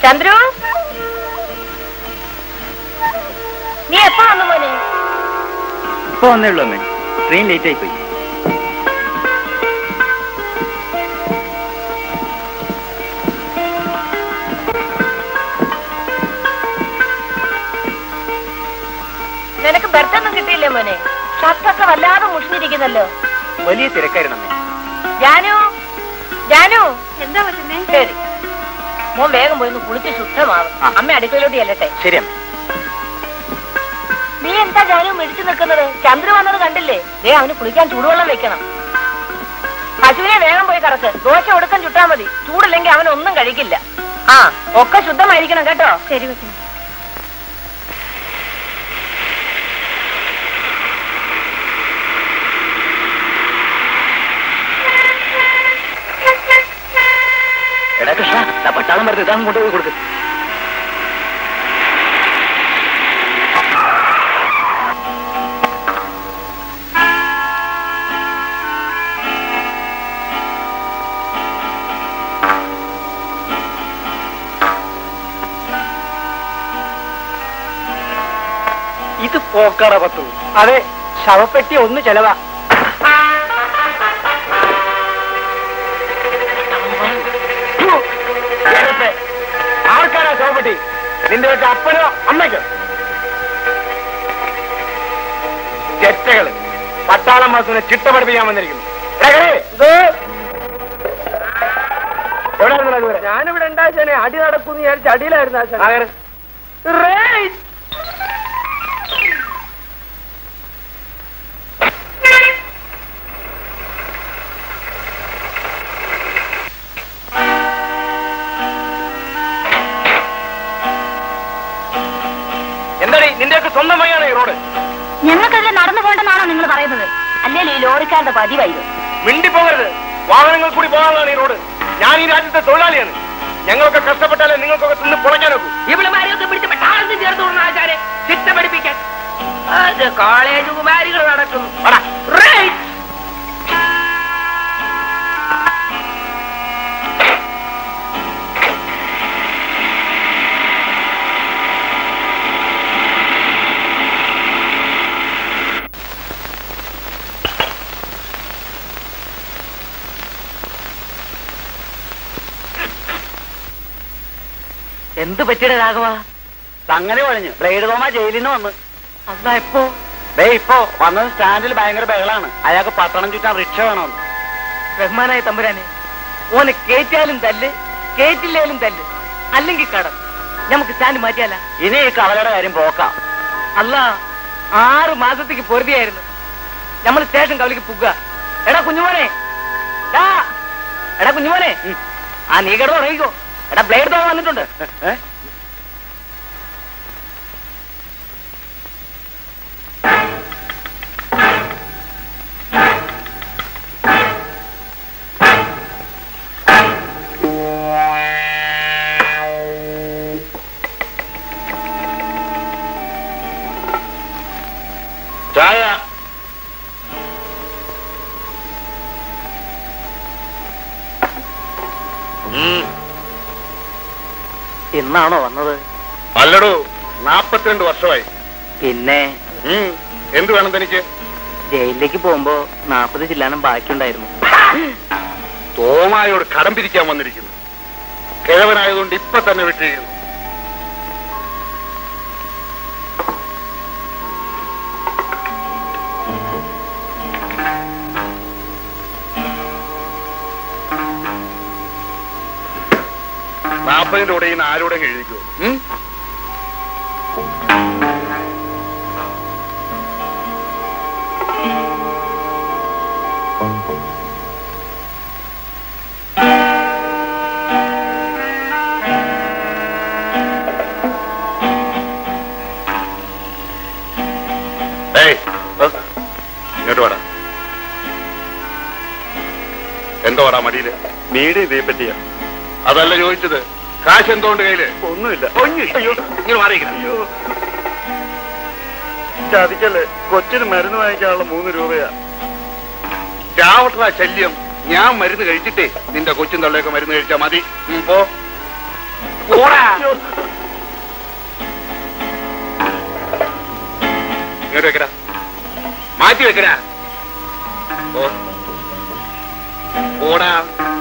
ചന്ദ്രു നീ എപ്പോ വന്നു മോനെ ഇപ്പൊ വന്നേ ഉള്ളൂ അമ്മേ ട്രെയിൻ ലേറ്റ് ആയി പോയി നിനക്ക് ബർത്തൊന്നും കിട്ടിയില്ലേ മോനെ ഷർട്ടൊക്കെ വല്ലാതെ മുഷിഞ്ഞിരിക്കുന്നല്ലോ വലിയ തിരക്കായിരുന്നു അമ്മേ ജാനു ജാനു എന്താ പറ്റുന്നേ ശരി മോൻ വേഗം പോയി ഒന്ന് കുളിച്ച് ശുദ്ധമാവും ആ. അമ്മ അടുക്കളയിലോട്ട് ചെല്ലട്ടെ ശരി അമ്മേ നീ എന്താ ജാനു മിടിച്ചു നിൽക്കുന്നത് ചന്ദ്രു വന്നത് കണ്ടില്ലേ ദേ അവന് കുളിക്കാൻ ചൂടുവെള്ളം വെക്കണം പശുവിനെ വേഗം പോയി കറക്ക് ദോശ ഒടുക്കം ചുട്ടാ മതി ചൂടില്ലെങ്കിൽ അവൻ ഒന്നും കഴിക്കില്ല ആ ഒക്കെ ശുദ്ധമായിരിക്കണം കേട്ടോ ശരി എടാ കൃഷ്ണ ദാ പട്ടാളം വരുന്നത് ഇതാ അങ്ങോട്ട് പോയി കൊടുക്ക് ഇത് പോക്കറ പത്തു അതെ ശവപ്പെട്ടി ഒന്ന് ചെലവാ ഫു, നേരത്തെ. ആർക്കാരാ ശവപ്പെട്ടി നിന്റെ വെച്ച അപ്പനോ അമ്മയ്ക്കോ ചെറ്റകള് പട്ടാളം മാസത്തിനെ ചിട്ട പഠിപ്പിക്കാൻ വന്നിരിക്കുന്നു ഞാനിവിടെ ഉണ്ടാശനെ അടി നടക്കുന്നു വിചാരിച്ച അടിയിലായിരുന്നു ആശാൻ റേയ് എന്താടി നിന്റെയൊക്കെ സ്വന്തം വഴിയാണ് ഈ റോഡ് ഞങ്ങൾക്കതിൽ നടന്നു പോകണ്ടെന്നാണോ നിങ്ങൾ പറയുന്നത് അല്ലെങ്കിൽ ഈ ലോറിക്കാരുടെ പതിവായത് മിണ്ടി പോകരുത് വാഹനങ്ങൾ കൂടി പോകാനുള്ളതാണ് ഈ റോഡ് ഞാൻ ഈ രാജ്യത്തെ തൊഴിലാളിയാണ് ഞങ്ങളൊക്കെ കഷ്ടപ്പെട്ടാലേ നിങ്ങൾക്കൊക്കെ തിന്ന് പൊളയ്ക്കാനൊക്കൂ ഇവളുമാരെയൊക്കെ പിടിച്ച് പെട്ടാളത്ത് ചേർത്ത് കൊണ്ടു ആചാരെ ചിട്ട പഠിപ്പിക്കാൻ അത് കോളേജ് കുമാരികൾ നടക്കുന്നു വാടാ. Right. എന്ത് പറ്റിയുടെ രാഘവ അങ്ങനെ കുഴഞ്ഞു ബ്ലേഡ് തോമ ജയിലിൽ നിന്ന് വന്ന് അതാ എപ്പോ ദേ ഇപ്പോ വന്നത് സ്റ്റാൻഡിൽ ഭയങ്കര ബഹളാണ് അയാൾക്ക് പട്ടണം ചുറ്റാൻ റിക്ഷ വേണമെന്ന് റഹ്മാനായ തമ്പുരാനെ ഓനെ കേറ്റാലും തല്ല് കേറ്റില്ലേലും തല്ല് അല്ലെങ്കിൽ കടം നമുക്ക് സ്റ്റാൻഡ് മാറ്റിയാല ഇനി ഈ കവലയുടെ കാര്യം പോക്കാം അല്ല ആറ് മാസത്തേക്ക് പൊറുതിയായിരുന്നു നമ്മൾ സ്റ്റേഷൻ കവലിക്ക് പുക എടാ കുഞ്ഞുമോനെ ഡാ. എടാ കുഞ്ഞുമോനെ ആ നീ കിടന്ന് ഉറങ്ങിക്കോ എടാ ബ്ലേഡ് തോന്നാൻ വന്നിട്ടുണ്ട് ഏ? ചായ ഇന്നാണോ വന്നത് അല്ലടോ നാപ്പത്തിരണ്ട് വർഷമായി പിന്നെ ഉം. എന്ത് വേണം തനിക്ക് ജയിലിലേക്ക് പോകുമ്പോ നാപ്പത് ചില്ലാനം ബാക്കിയുണ്ടായിരുന്നു തോമായോട് കടം പിരിക്കാൻ വന്നിരിക്കുന്നു കിഴവനായതുകൊണ്ട് ഇപ്പൊ തന്നെ വിട്ടിരിക്കുന്നു നാപ്പതിന്റെ കൂടെ ഇന്ന് ആരോടെ എഴുതിക്കോ ഉം? ഏയ്, ബസ്. ഇങ്ങോട്ട് വാടാ എന്തോ വാടാ മടിയില് മീഡിയ ഇതേ പറ്റിയ അതല്ല ചോദിച്ചത് കാശ് എന്തോണ്ട് കയ്യില് ഒന്നുമില്ല അയ്യോ ഇങ്ങനെ മാറിയിരിക്കണം ചതിക്കല്ലേ കൊച്ചിന് മരുന്ന് വാങ്ങിക്കാനുള്ള മൂന്ന് രൂപയാ ചാവട്ട ശല്യം ഞാൻ മരുന്ന് കഴിച്ചിട്ടേ നിന്റെ കൊച്ചും തള്ളയൊക്കെ മരുന്ന് കഴിച്ചാ മതി ഉം, പോ പോടാ ഇങ്ങോട്ട് വെക്കടാ മാറ്റി വെക്കടാ ഓ ഓടാ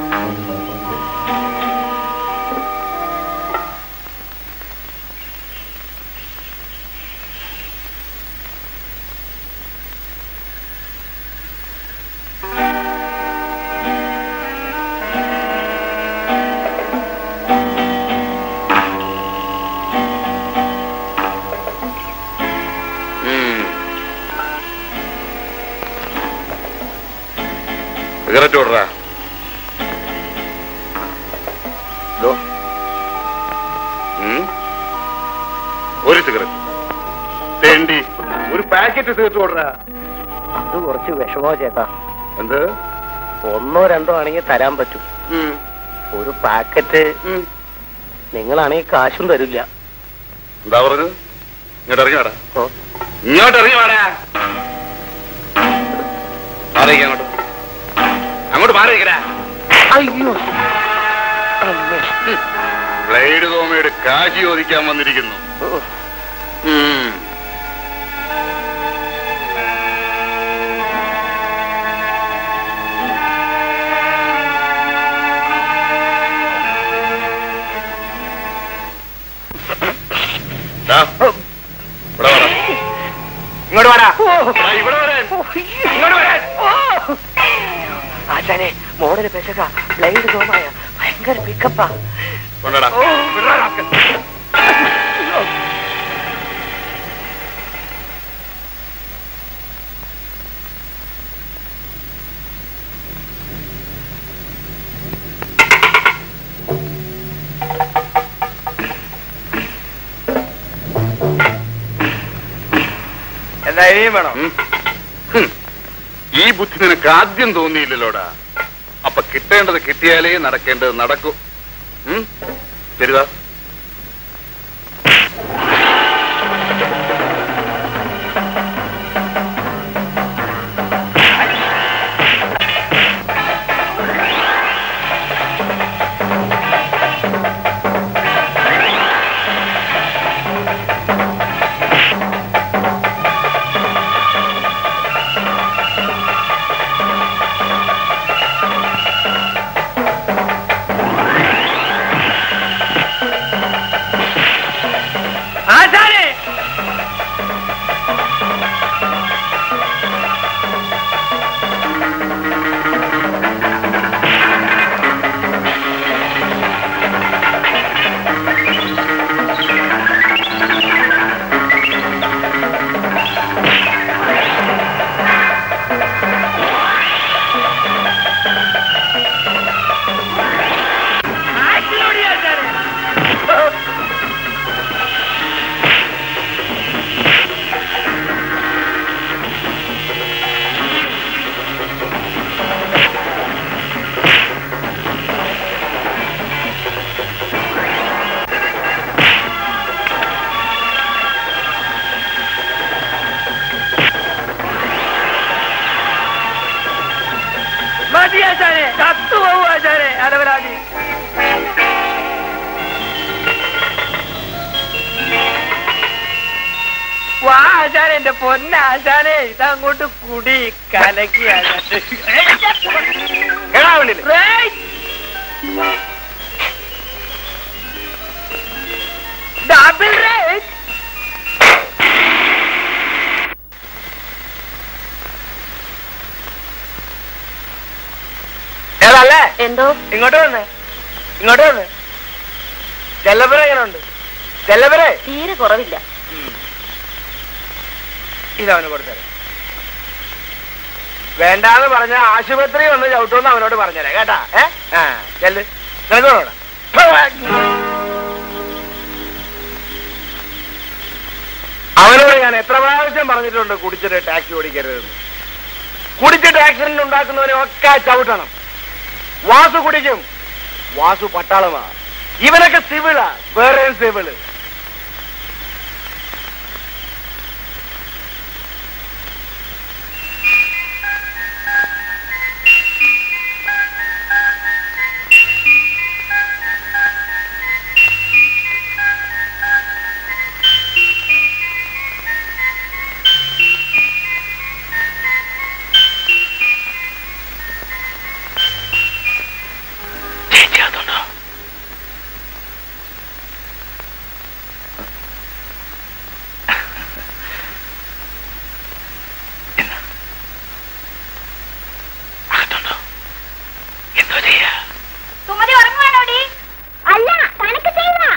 സിഗരറ്റ് ഓടറാ ഒരു സിഗരറ്റ് തേണ്ടി ഒരു പാക്കറ്റ് സിഗരറ്റ് ഓടറാ അത് കുറച്ച് വിഷമോ ചേട്ടാ എന്ത് ഒന്നോ രണ്ടോ ആണെങ്കിൽ തരാൻ പറ്റും ഉം, ഒരു പാക്കറ്റ് ഉം. നിങ്ങളാണെങ്കിൽ കാശും തരില്ല എന്താ പറഞ്ഞത് ഇങ്ങോട്ട് ഇറങ്ങി വാടാ ഓ ഇങ്ങോട്ട് ഇറങ്ങി വാടാ മാറിയിക്ക അങ്ങോട്ട് അങ്ങോട്ട് മാറിയിക്കടാ അയ്യോ അമ്മേ. ബ്ലേഡ് തോമയുടെ കാശി ചോദിക്കാൻ വന്നിരിക്കുന്നു ഓ. ഉം. ദാ, ഇവിടെ വാടാ. ഇങ്ങോട്ട് വാടാ ദാ, ഇവിടെ വരാൻ. ഇങ്ങോട്ട് വരാൻ ആശാനെ മോഡല് പെശക ബ്ലൈഡ് തോമായ ഭയങ്കര പിക്കപ്പാ കൊണ്ടുവാടാ. വിടറാ റാസ്കൽ. എന്താ ഇനിയും വേണോ ഉം. ഹും. ഈ ബുദ്ധി നിനക്ക് ആദ്യം തോന്നിയില്ലല്ലോടാ അപ്പൊ കിട്ടേണ്ടത് കിട്ടിയാലേ നടക്കേണ്ടത് നടക്കൂ ഉം? ശരിതാ ആശാനെ ആറ്റിലോടി ആശാനെ മതി ആശാനെ ചത്തുപോകും ആശാനെ അലവലാതി വാ ആശാനെ എന്റെ പൊന്ന ആശാനെ ഇതങ്ങോട്ട് കുടി കലക്കി ഡബിൾ റേറ്റ് ഏതല്ലേ എന്തോ ഇങ്ങോട്ട് വന്നേ ഇങ്ങോട്ട് വന്നേ ചെല്ലപ്പുര എങ്ങനെയുണ്ട് ചെല്ലപ്പുര തീരെ കുറവില്ല ഇതവന് കൊടുത്തരാം വേണ്ടാന്ന് പറഞ്ഞ ആശുപത്രി ഒന്ന് ചവിട്ടുമെന്ന് അവനോട് പറഞ്ഞുതരാം കേട്ടാ ഏ ആ ചെല്ല് നിനക്ക് വേണോടാ? ഫോ, വാ. അവനോട് ഞാൻ എത്ര പ്രാവശ്യം പറഞ്ഞിട്ടുണ്ട് കുടിച്ചിട്ട് ടാക്സി ഓടിക്കരുതെന്ന് കുടിച്ചിട്ട് ആക്സിഡന്റ് ഉണ്ടാക്കുന്നവനെ ഒക്കെ ചവിട്ടണം വാസു കുടിക്കും വാസു പട്ടാളമാ ഇവനൊക്കെ സിവിളാ വേറെ സിവിള് സുമതി ഉറങ്ങുവാണോടി അല്ല തനക്ക് ചെയ്യുക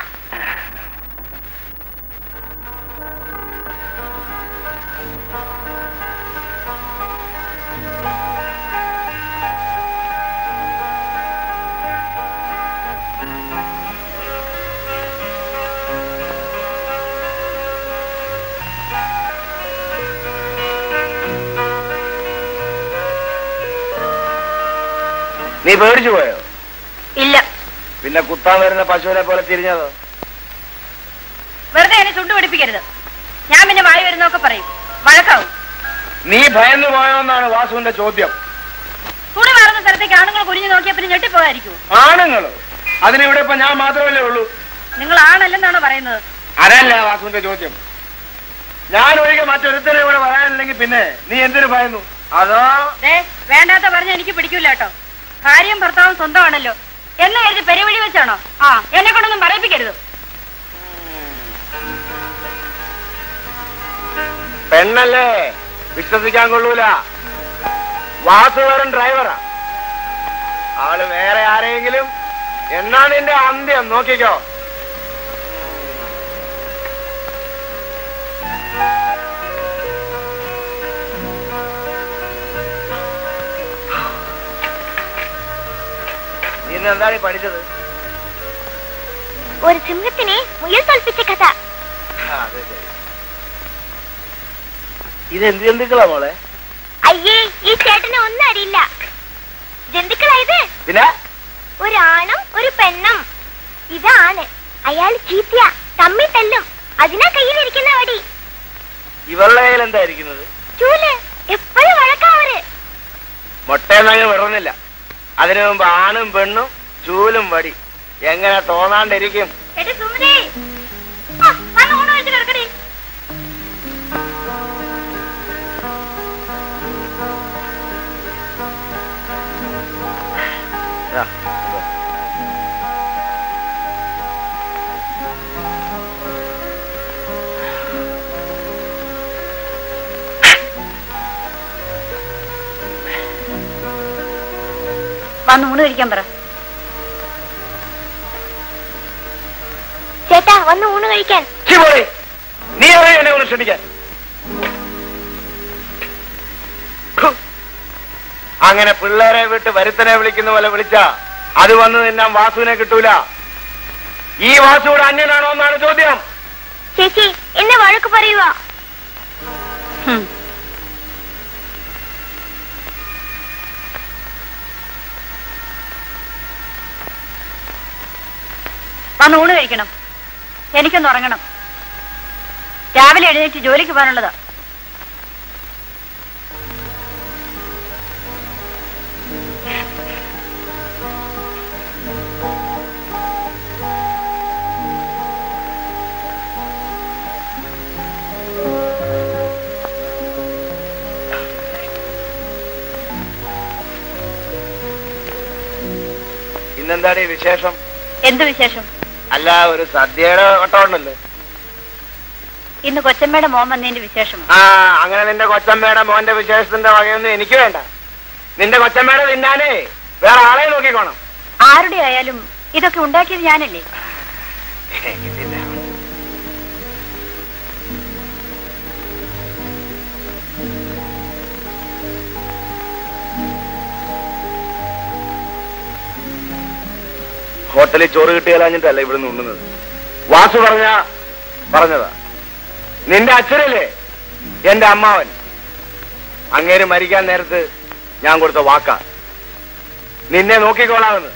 നീ പേടിച്ചു പോയോ ഇല്ല പിന്നെ കുത്താൻ വരുന്ന പശുവിനെ പോലെ തിരിഞ്ഞതോ വെറുതെ എന്നെ ചുണ്ടു പിടിപ്പിക്കരുത് ഞാൻ പിന്നെ വായി വരുന്നൊക്കെ പറയും വഴക്കാവും നീ ഭയന്നു പോയോന്നാണ് വാസുവിന്റെ ചോദ്യം തുണി മാറുന്ന സ്ഥലത്തേക്ക് ആണുങ്ങൾ കുനിഞ്ഞു നോക്കിയ പിന്നെ ഞെട്ടിപ്പോകായിരിക്കും ആണുങ്ങളോ അതിനിവിടെ ഇപ്പൊ ഞാൻ മാത്രമല്ലേ ഉള്ളൂ നിങ്ങൾ ആണല്ലെന്നാണോ പറയുന്നത് അതല്ല വാസുവിന്റെ ചോദ്യം ഞാൻ ഒഴികെ മറ്റൊരുത്തരെ ഇവിടെ വരാനില്ലെങ്കിൽ പിന്നെ നീ എന്തിനു ഭയന്നു അതോ ദേ വേണ്ടാത്ത പറഞ്ഞ എനിക്ക് പിടിക്കില്ല കേട്ടോ ഭാര്യയും ഭർത്താവും സ്വന്തമാണല്ലോ എന്ന് കരുതി പെരുവഴി വെച്ചാണോ ആ എന്നെ കൊണ്ടൊന്നും പറയിപ്പിക്കരുത് പെണ്ണല്ലേ വിശ്വസിക്കാൻ കൊള്ളൂല വാസു വെറും ഡ്രൈവറാ ആള് വേറെ ആരെങ്കിലും എന്നാ നിന്റെ അന്ത്യം നോക്കിക്കോ നീ എന്താണ് പഠിച്ചത് ഒരു സിംഹത്തിനെ മുയൽ തോൽപ്പിച്ച കഥ ആ, അതെ ശരി ഇത് എന്ത് ജന്തുക്കളാ മോളെ അയ്യേ ഈ ചേട്ടനെ ഒന്നും അറിയില്ല ജന്തുക്കളായത് പിന്നെ ഒരാണും ഒരു പെണ്ണും ഇതാണ് അയാൾ ചീത്തിയ തമ്മിൽ തല്ലും അതിനാ കയ്യിലിരിക്കുന്ന വടി ഇവളുടെ കയ്യിൽ എന്തായിരിക്കുന്നത് ചൂല് എപ്പോഴും വഴക്കാവര് മുട്ടയെന്നങ്ങ് വിടുന്നില്ല അതിനു മുമ്പ് ആണും പെണ്ണും ചൂലും വടി എങ്ങനെ തോന്നാണ്ടിരിക്കും എടി സുമതി ആ, വന്ന് ഊണ് കഴിച്ച് കിടക്കടി ആ, വന്ന് ഊണ് കഴിക്കാൻ പറ ചേട്ടാ വന്ന് ഊണ് കഴിക്കാൻ ഛി, പോടി. നീ അറിയാം എന്നെ ഒന്ന് ക്ഷണിക്കാൻ ഹു. അങ്ങനെ പിള്ളേരെ വിട്ട് വരുത്തനെ വിളിക്കുന്ന പോലെ വിളിച്ച അത് വന്ന് നിന്നാൻ വാസുവിനെ കിട്ടൂല ഈ വാസുവിടെ അന്യനാണോ എന്നാണ് ചോദ്യം ചേച്ചി എന്നെ വഴക്ക് പറയുക ഹും. വന്ന് ഊണ് കഴിക്കണം എനിക്കൊന്ന് ഉറങ്ങണം രാവിലെ എഴുന്നേറ്റ് ജോലിക്ക് പോകാനുള്ളതാ ഇന്നെന്താടി വിശേഷം എന്ത് വിശേഷം അല്ല ഒരു സദ്യയുടെ വട്ടമുണ്ടല്ലോ ഇന്ന് കൊച്ചമ്മയുടെ മോൻ വന്നതിന്റെ വിശേഷം ആ അങ്ങനെ നിന്റെ കൊച്ചമ്മയുടെ മോന്റെ വിശേഷത്തിന്റെ വകയൊന്നും എനിക്ക് വേണ്ട നിന്റെ കൊച്ചമ്മയുടെ തിന്നാനേ വേറെ ആളെ നോക്കിക്കോണം ആരുടെ ആയാലും ഇതൊക്കെ ഉണ്ടാക്കിയത് ഞാനല്ലേ ഹോട്ടലിൽ ചോറ് കിട്ടിയാലഞ്ഞിട്ടല്ല ഇവിടുന്ന് ഉണ്ണുന്നത് വാസു പറഞ്ഞ പറഞ്ഞതാ നിന്റെ അച്ഛനല്ലേ എന്റെ അമ്മാവൻ അങ്ങേര് മരിക്കാൻ നേരത്ത് ഞാൻ കൊടുത്ത വാക്കാ നിന്നെ നോക്കിക്കോളാമെന്ന്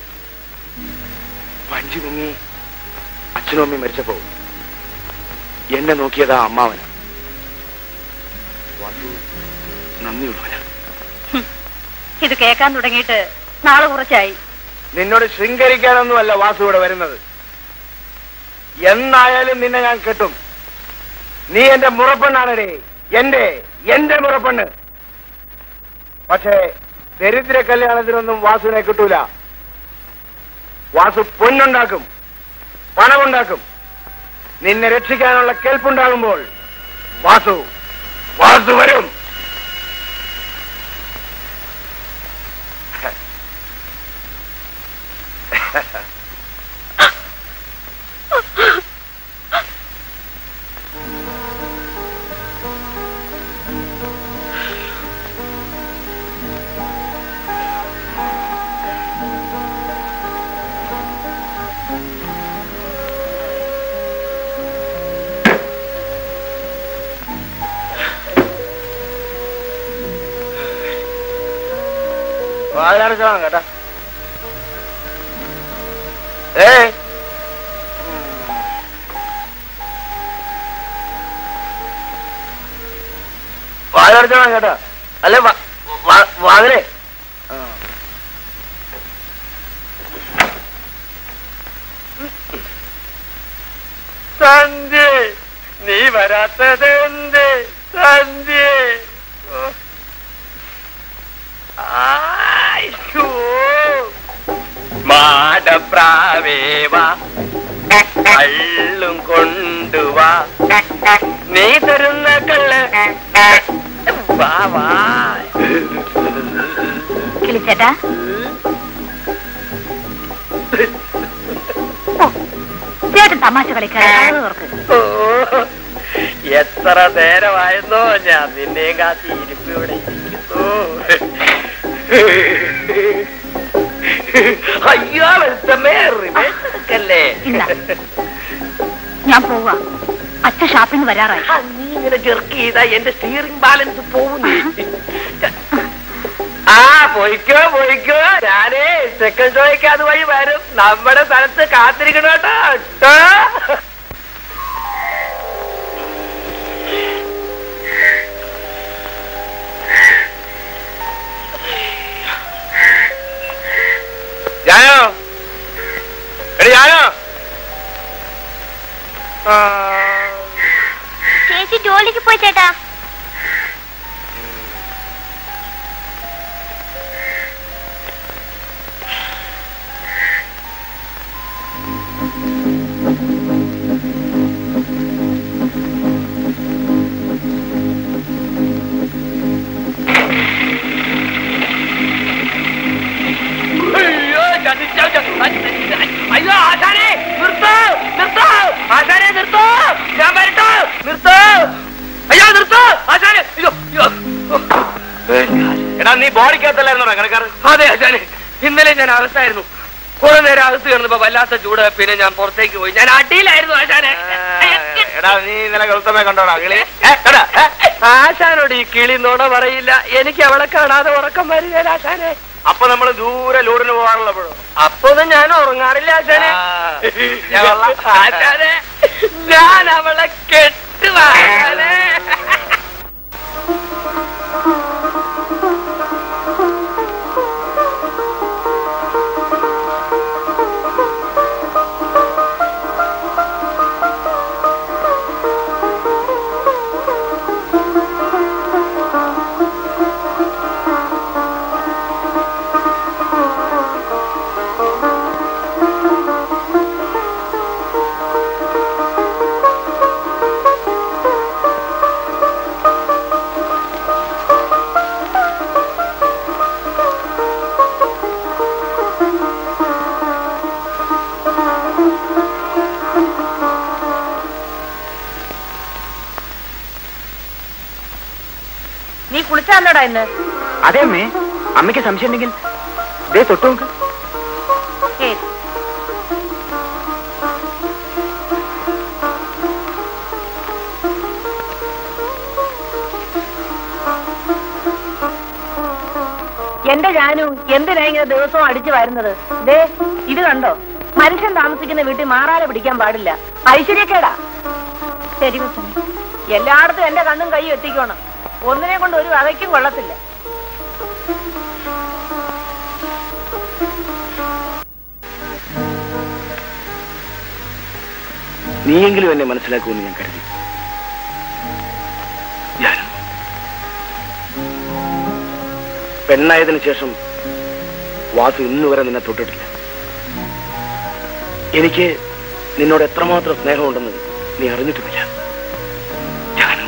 വഞ്ചി മുങ്ങി അച്ഛനും അമ്മയും മരിച്ചപ്പോ എന്നെ നോക്കിയതാ അമ്മാവൻ വാസു നന്ദിയുള്ളവനാ ഇത് കേൾക്കാൻ തുടങ്ങിയിട്ട് നാളെ കുറച്ചായി നിന്നോട് ശൃംഗരിക്കാനൊന്നുമല്ല വാസു ഇവിടെ വരുന്നത് എന്നായാലും നിന്നെ ഞാൻ കെട്ടും നീ എന്റെ മുറപ്പെണ്ണാണടേ എന്റെ എന്റെ മുറപ്പെണ്ണ് പക്ഷേ ദരിദ്ര കല്യാണത്തിനൊന്നും വാസുവിനെ കിട്ടൂല വാസു പൊന്നുണ്ടാക്കും പണമുണ്ടാക്കും നിന്നെ രക്ഷിക്കാനുള്ള കേൾപ്പുണ്ടാകുമ്പോൾ വാസു വാസു വരും വാതിലടച്ചോളാം കേട്ടാ ഏ വാതിലടച്ചോളാം കേട്ടാ അല്ലെ വാതിലേ ആ. സന്ധ്യ നീ വരാത്തത് എന്ത് സന്ധ്യ ആയ്യോ. മാടപ്രാവേവാ കള്ളും കൊണ്ടുവാ നീ തരുന്ന കള്ള് വാ വാ കിളിച്ചേട്ടാ ഓ, ചേട്ടൻ തമാശ കളിക്കാൻ ഓർക്ക് ഓ, എത്ര നേരമായിരുന്നോ ഞാൻ നിന്നെ കാത്തി ഇരിപ്പ് ഇവിടെ ഇരിക്കുന്നു അയ്യോ വെളുത്തമ്മേ റിവേഴ്സ് എടുക്കല്ലേ ഇല്ല. ഞാൻ പോവാ അച്ഛൻ ഷാപ്പിംഗ് വരാറായി ആ, നീ ഇങ്ങനെ ചെറുക്ക് ചെയ്താ എന്റെ സ്റ്റിയറിംഗ് ബാലൻസ് പോകുന്നു ആ പോയിക്കോ പോയിക്കോ ഞാനേ സെക്കൻഡ് ഷോയ്ക്ക് അതുവഴി വരും നമ്മുടെ സ്ഥലത്ത് കാത്തിരിക്കണം കേട്ടോ ട്ടോ. ഞാനോ എടി ഞാനോ ആ ചേച്ചി ജോലിക്ക് പോയി ചേട്ടാ അയ്യോ ചതിച്ചോ, ചതി- അയ്യോ ആശാനെ നിർത്തോ നിർത്തോ ആശാനെ നിർത്തോ ഞാൻ വരട്ടോ നിർത്തോ അയ്യോ നിർത്തോ ആശാനെ അയ്യോ അയ്യോ എടാ നീ ബോഡിക്കകത്തല്ലായിരുന്നു കണക്കാർ അതെ ആശാനെ ഇന്നലെ ഞാൻ അകത്തായിരുന്നു കുറെ നേരം അകത്ത് കിടന്നപ്പോ വല്ലാത്ത ചൂട് പിന്നെ ഞാൻ പുറത്തേക്ക് പോയി ഞാൻ അടിയിലായിരുന്നു ആശാനെ എടാ നീ ഇന്നലെ ഗൗതമെ കണ്ടോടാ കിളി ആശാനോട് ഈ കിളി നുണ പറയില്ല എനിക്ക് അവളെ കാണാതെ ഉറക്കം വരികയില്ല ആശാനെ അപ്പൊ നമ്മൾ ദൂരെ ലൂടിന് പോകാറുള്ളപ്പോഴോ അപ്പൊ ഒന്നും ഞാൻ ഉറങ്ങാറില്ല ആശാനെ ആശാനെ ഞാൻ അവളെ കെട്ടുവാ ആശാനെ നീ കുളിച്ചാന്നോടാ ഇന്ന് അതെ അമ്മേ അമ്മയ്ക്ക് സംശയം ഉണ്ടെങ്കിൽ ദേ തൊട്ടു നോക്ക് ഏയ്, എന്റെ ജാനു എന്തിനാ ഇങ്ങനെ ദിവസവും അടിച്ചു വരുന്നത് ദേ ഇത് കണ്ടോ മനുഷ്യൻ താമസിക്കുന്ന വീട്ടിൽ മാറാതെ പിടിക്കാൻ പാടില്ല ഐശ്വര്യക്കേടാ ശരി കൊച്ചമ്മ എല്ലായിടത്തും എന്റെ കണ്ണും കൈയും എത്തിക്കണം ഒന്നിനെ കൊണ്ട് ഒരു വകയ്ക്കും കൊള്ളത്തില്ല നീയെങ്കിലും എന്നെ മനസ്സിലാക്കുമെന്ന് ഞാൻ കരുതി ഞാനും പെണ്ണായതിനു ശേഷം വാസു ഇന്നു വരെ നിന്നെ തൊട്ടിട്ടില്ല എനിക്ക് നിന്നോട് എത്രമാത്രം സ്നേഹമുണ്ടെന്ന് നീ അറിഞ്ഞിട്ടുമില്ല ഞാനും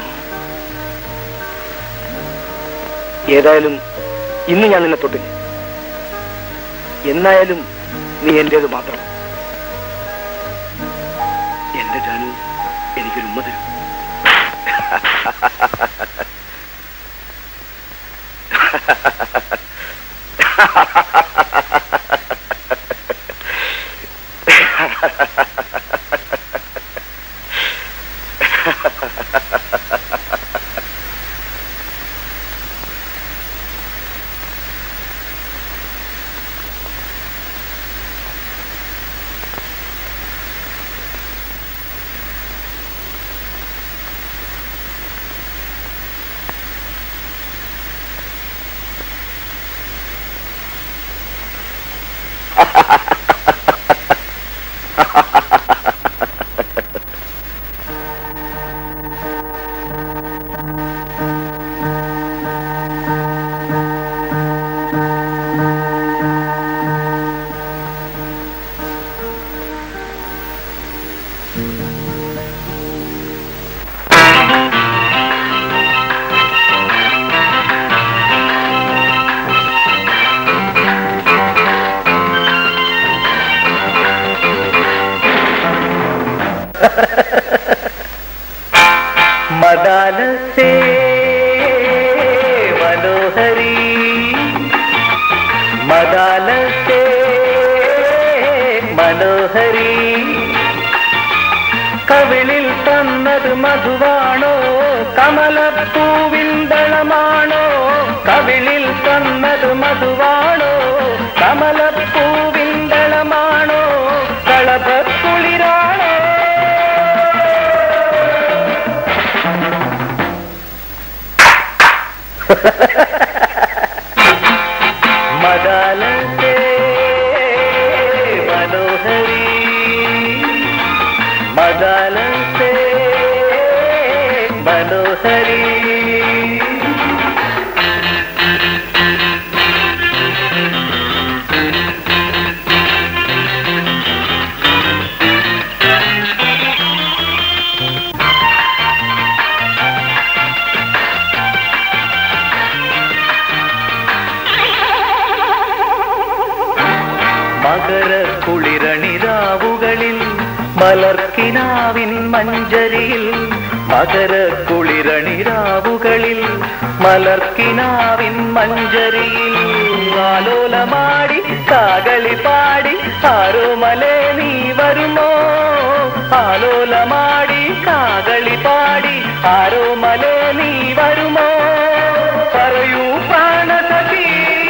ഏതായാലും ഇന്ന് ഞാൻ നിന്നെ തൊട്ടില്ല എന്നായാലും നീ എന്റേത് മാത്രം എന്റെ ജാനു എനിക്കൊരു ഉമ്മ തരും മദാലസേ മനോഹരി മദാലസേ മനോഹരി കവിളിൽ തന്നത് മധുവാണോ കമലപ്പൂവിന്തളമാണോ കവിളിൽ തന്നത് മധുവാണോ കമലപ്പൂവിന്തളമാണോ കളഭക്കുളിരാണോ മദാലസേ മനോഹരി മദാലസേ മനോഹരി മകര കുളിരണിരാവുകളിൽ മലർക്കിനാവിൻ മഞ്ചരിയിൽ മകര കുളിരണിരാവുകളിൽ മലർക്കിനാവിൻ മഞ്ചരിയിൽ ആലോലമാടി കാകളി പാടി ആരോമലേ നീ വരുമോ ആലോലമാടി കാകളി പാടി ആരോമലേ നീ വരുമോ പറയൂ പ്രാണസഖി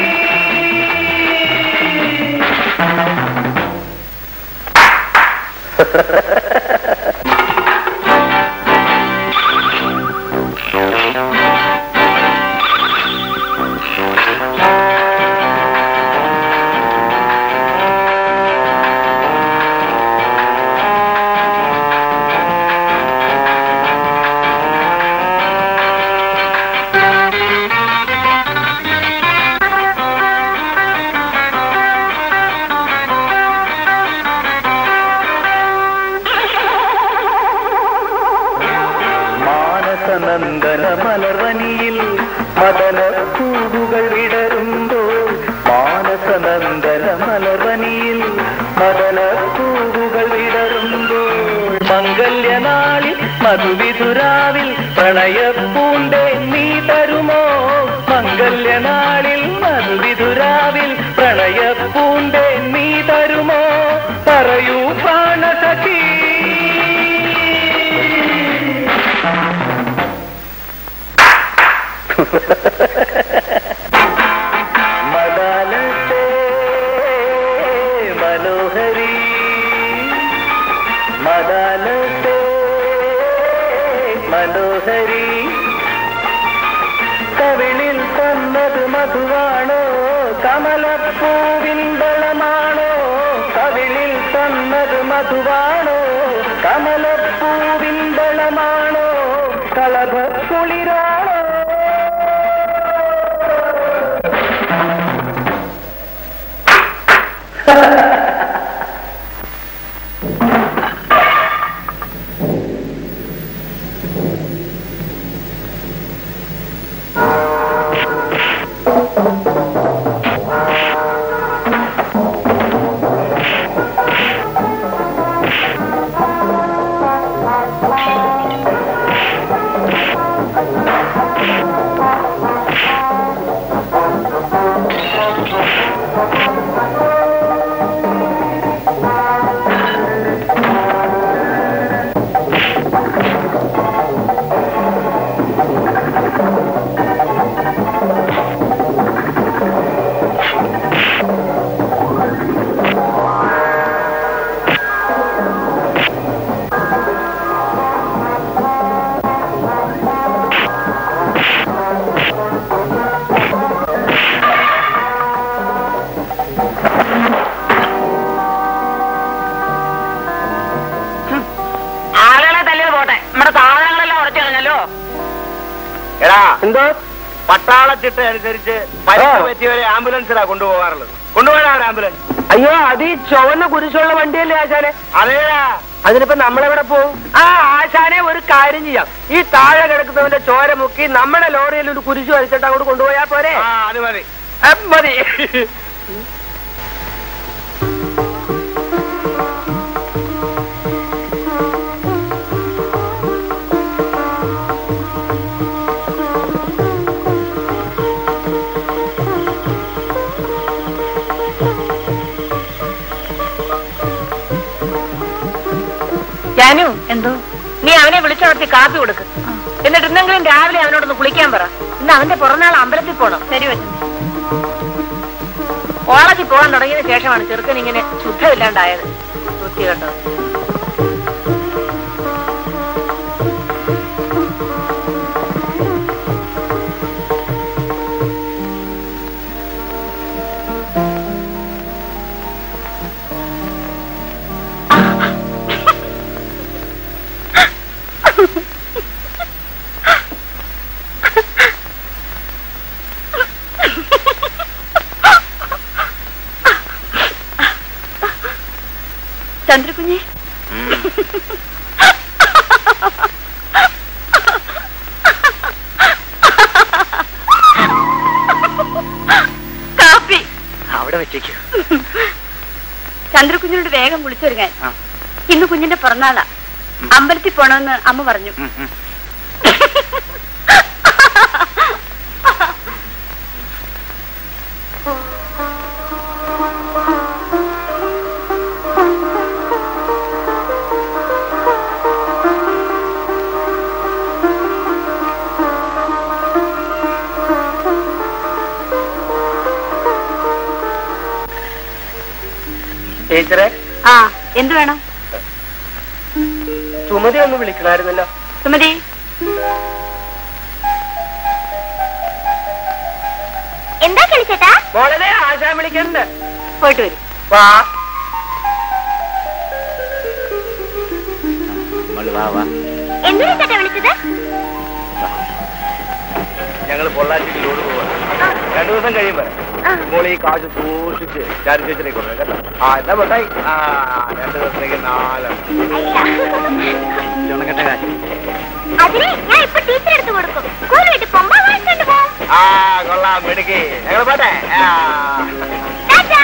മാനസനന്ദന മലർവനിയിൽ മദന പൂവുകൾ വിടരുമ്പോൾ മാനസനന്ദന മലർവനിയിൽ മദന പൂവുകൾ വിടരുമ്പോൾ മംഗല്യനാളിൽ മധുവിധുരാവിൽ പ്രണയപ്പൂണ്ടേ നീ തരുമോ മംഗല്യനാളിൽ മധുവിധുരാവിൽ പ്രണയപ്പൂണ്ടേ നീ തരുമോ പറയൂ പ്രാണസഖി മദാലസേ മനോഹരി മദാലസേ മനോഹരി കവിളിൽ തന്നത് മധുവാണോ കമലപ്പൂവിന്തളമാണോ കവിളിൽ തന്നത് മധുവാണോ കമലപ്പൂവിന്തളമാണോ കളഭ കുളിരാണോ എന്തോ പട്ടാള ചിട്ട അനുസരിച്ച് പരിക്ക് ആ. പറ്റിയവരെ ആംബുലൻസിലാ കൊണ്ടുപോകാറുള്ളത് കൊണ്ടുപോകാൻ ഒരു ആംബുലൻസ് അയ്യോ അത് ഈ ചുവന്ന കുരിശുള്ള വണ്ടിയല്ലേ ആശാനെ അതേടാ അതിനിപ്പോ നമ്മളെവിടെ പോകും ആ ആശാനെ ഒരു കാര്യം ചെയ്യാം ഈ താഴെ കിടക്കുന്നവന്റെ ചോര മുക്കി നമ്മുടെ ലോറിയിൽ ഒരു കുരിശു വലിച്ചിട്ട് അങ്ങോട്ട് കൊണ്ടുപോയാ പോരെ ആ അത് മതി ആ, മതി ജാനു എന്തോ നീ അവനെ വിളിച്ചുണർത്തി കാപ്പി കൊടുക്ക് എന്നിട്ട് ഇന്നെങ്കിലും രാവിലെ അവനോടൊന്ന് കുളിക്കാൻ പറ ഇന്ന് അവന്റെ പുറന്നാൾ അമ്പലത്തിൽ പോണം ശരി കോളേജിൽ പോകാൻ തുടങ്ങിയതിന് ശേഷമാണ് ചെറുക്കൻ ഇങ്ങനെ ശുദ്ധമില്ലാണ്ടായത് വൃത്തി കേട്ടോ ചന്ദ്രകുഞ്ഞെ കാപ്പി അവിടെ വെച്ചേക്കൂ ചന്ദ്രകുഞ്ഞിനോട് വേഗം വിളിച്ചൊരുങ്ങാൻ ആ. ഇന്ന് കുഞ്ഞിന്റെ പിറന്നാളാ അമ്പലത്തിൽ പോണമെന്ന് അമ്മ പറഞ്ഞു ഉം, ഉം. ടീച്ചറെ ആ എന്ത് വേണം സുമതി ഒന്ന് വിളിക്കണമായിരുന്നല്ലോ സുമതി എന്താ കളിച്ചേട്ടാ മോളെ ആശാൻ വിളിക്കണ്ട് പോയിട്ട് വരും വാ നമ്മള് വാ വാ എന്തിനാ ചേട്ടാ വിളിച്ചത് ഞങ്ങൾ പൊള്ളാച്ചിക്ക് ലോഡ് പോവാ രണ്ടു ദിവസം കഴിയുമ്പോ ഇപ്പോൾ ഈ കാശ് സൂക്ഷിച്ച് ചാരി ചേച്ചിനെ കൊടുക്കാം കേട്ടോ ആ എന്താ പൊട്ടായി ആ രണ്ടു ദിവസത്തേക്ക് നാലെണ്ണം ചുണക്കട്ട കാശ് അതിനെ ഞാൻ ഇപ്പൊ ടീച്ചർ എടുത്ത് കൊടുക്കും സ്കൂൾ വീട്ടിൽ പോകുമ്പോ വാങ്ങിക്കൊണ്ട് പോ ആ കൊള്ളാം മിടുക്കി ഞങ്ങൾ പോട്ടെ ആ ടാറ്റാ.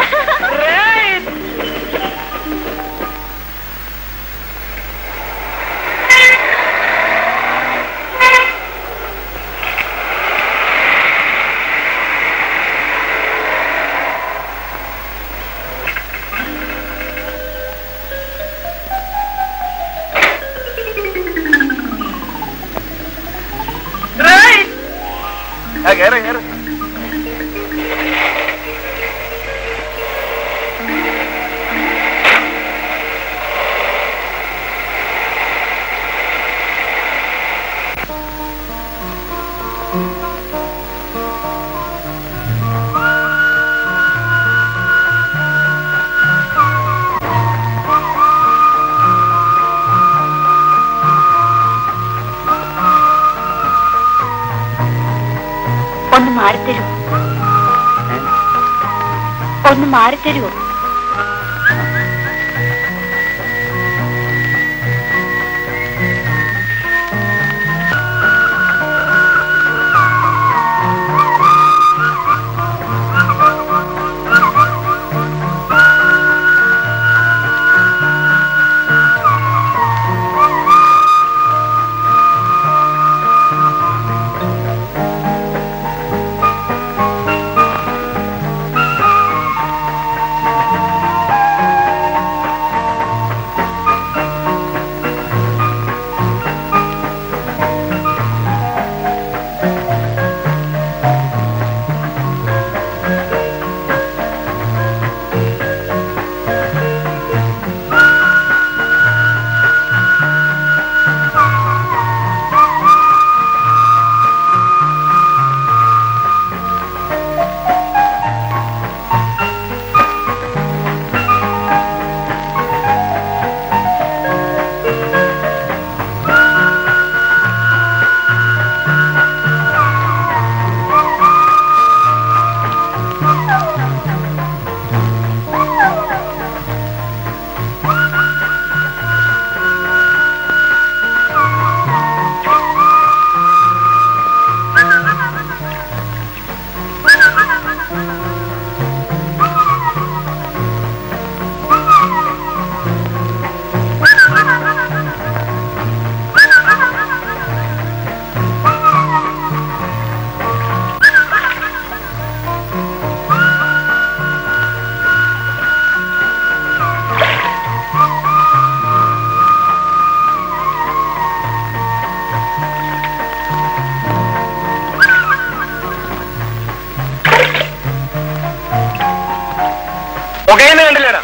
ആ, കേറ് കേറ് ഒന്ന് മാറിത്തരുമോ ഒന്ന് മാറിത്തരുമോ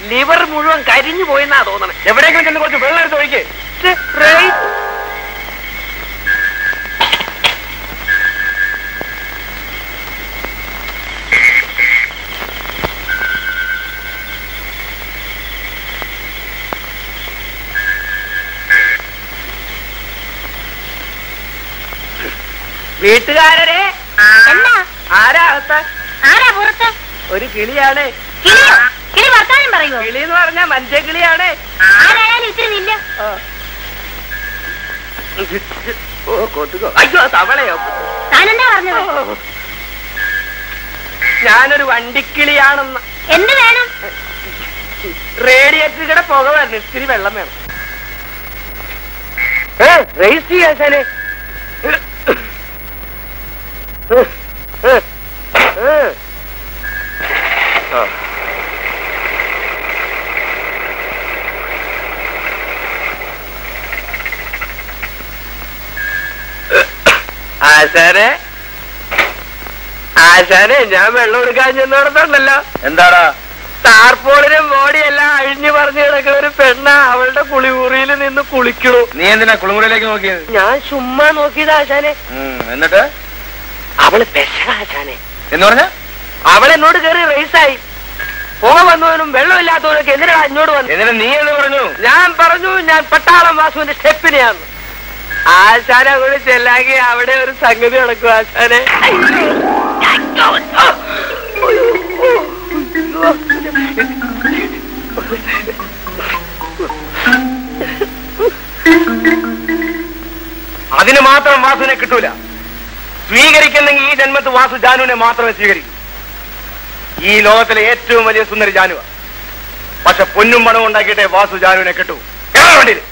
ലിവർ മുഴുവൻ കരിഞ്ഞു പോയെന്നാ തോന്നണേ എവിടെയെങ്കിലും ചെന്ന് കുറച്ച് വെള്ളം എടുത്ത് ഒഴിക്കേ ഛെ, റേയ്. വീട്ടുകാരരെ എന്താ ആരാ അകത്ത് ആരാ പുറത്ത് ഒരു കിളിയാണ് കിളിയോ കിളി വർത്താനം പറയുമോ കിളി എന്ന് പറഞ്ഞാ മനുഷ്യ കിളിയാണ് ആരായാലും ഇത്തിരി നില്ല ഓ കൊതുകോ അയ്യോ തവളയോ താനെന്താ പറഞ്ഞത് ഞാനൊരു വണ്ടിക്കിളിയാണെന്ന് എന്ത് വേണം റേഡിയേറ്ററുടെ പുക വരണം ഇത്തിരി വെള്ളം വേണം റേസ് ചെയ്യാശാനെ ആശാനെ ആശാനെ ഞാൻ വെള്ളം എടുക്കാൻ ചെന്നോടത്തുണ്ടല്ലോ എന്താടാ ടാർപോളിനും ബോഡിയെല്ലാം അഴിഞ്ഞു പറഞ്ഞു കിടക്കുന്ന ഒരു പെണ്ണ അവളുടെ കുളിമുറിയിൽ നിന്ന് കുളിക്കണു നീ എന്തിനാ കുളിമുറിയിലേക്ക് നോക്കിയത് ഞാൻ ചുമ്മാ നോക്കിയത് ആശാനെ ഉം, എന്നിട്ട് അവള് പെശക ആശാനെ എന്ന് പറഞ്ഞ അവൾ എന്നോട് കയറി റേസായി പോക വന്നവനും വെള്ളമില്ലാത്തവനൊക്കെ എന്തിനാ എന്നോട് വന്നു എന്നിട്ട് നീ എന്ന് പറഞ്ഞു ഞാൻ പറഞ്ഞു ഞാൻ പട്ടാളം വാസുവിന്റെ സ്റ്റെപ്പിനെയാണ് ആശാനെ അങ്ങോട്ട് ചെല്ലാങ്കി അവിടെ ഒരു സംഗതി നടക്കും ആശാനെ അതിന് മാത്രം വാസുവിനെ കിട്ടൂല സ്വീകരിക്കുന്നെങ്കിൽ ഈ ജന്മത്ത് വാസു ജാനുവിനെ മാത്രമേ സ്വീകരിക്കൂ ഈ ലോകത്തിലെ ഏറ്റവും വലിയ സുന്ദരി ജാനുവ പക്ഷെ പൊന്നും പണവും ഉണ്ടാക്കിയിട്ടേ വാസു ജാനുവിനെ കിട്ടൂ കേറാൻ വേണ്ടിയില്ല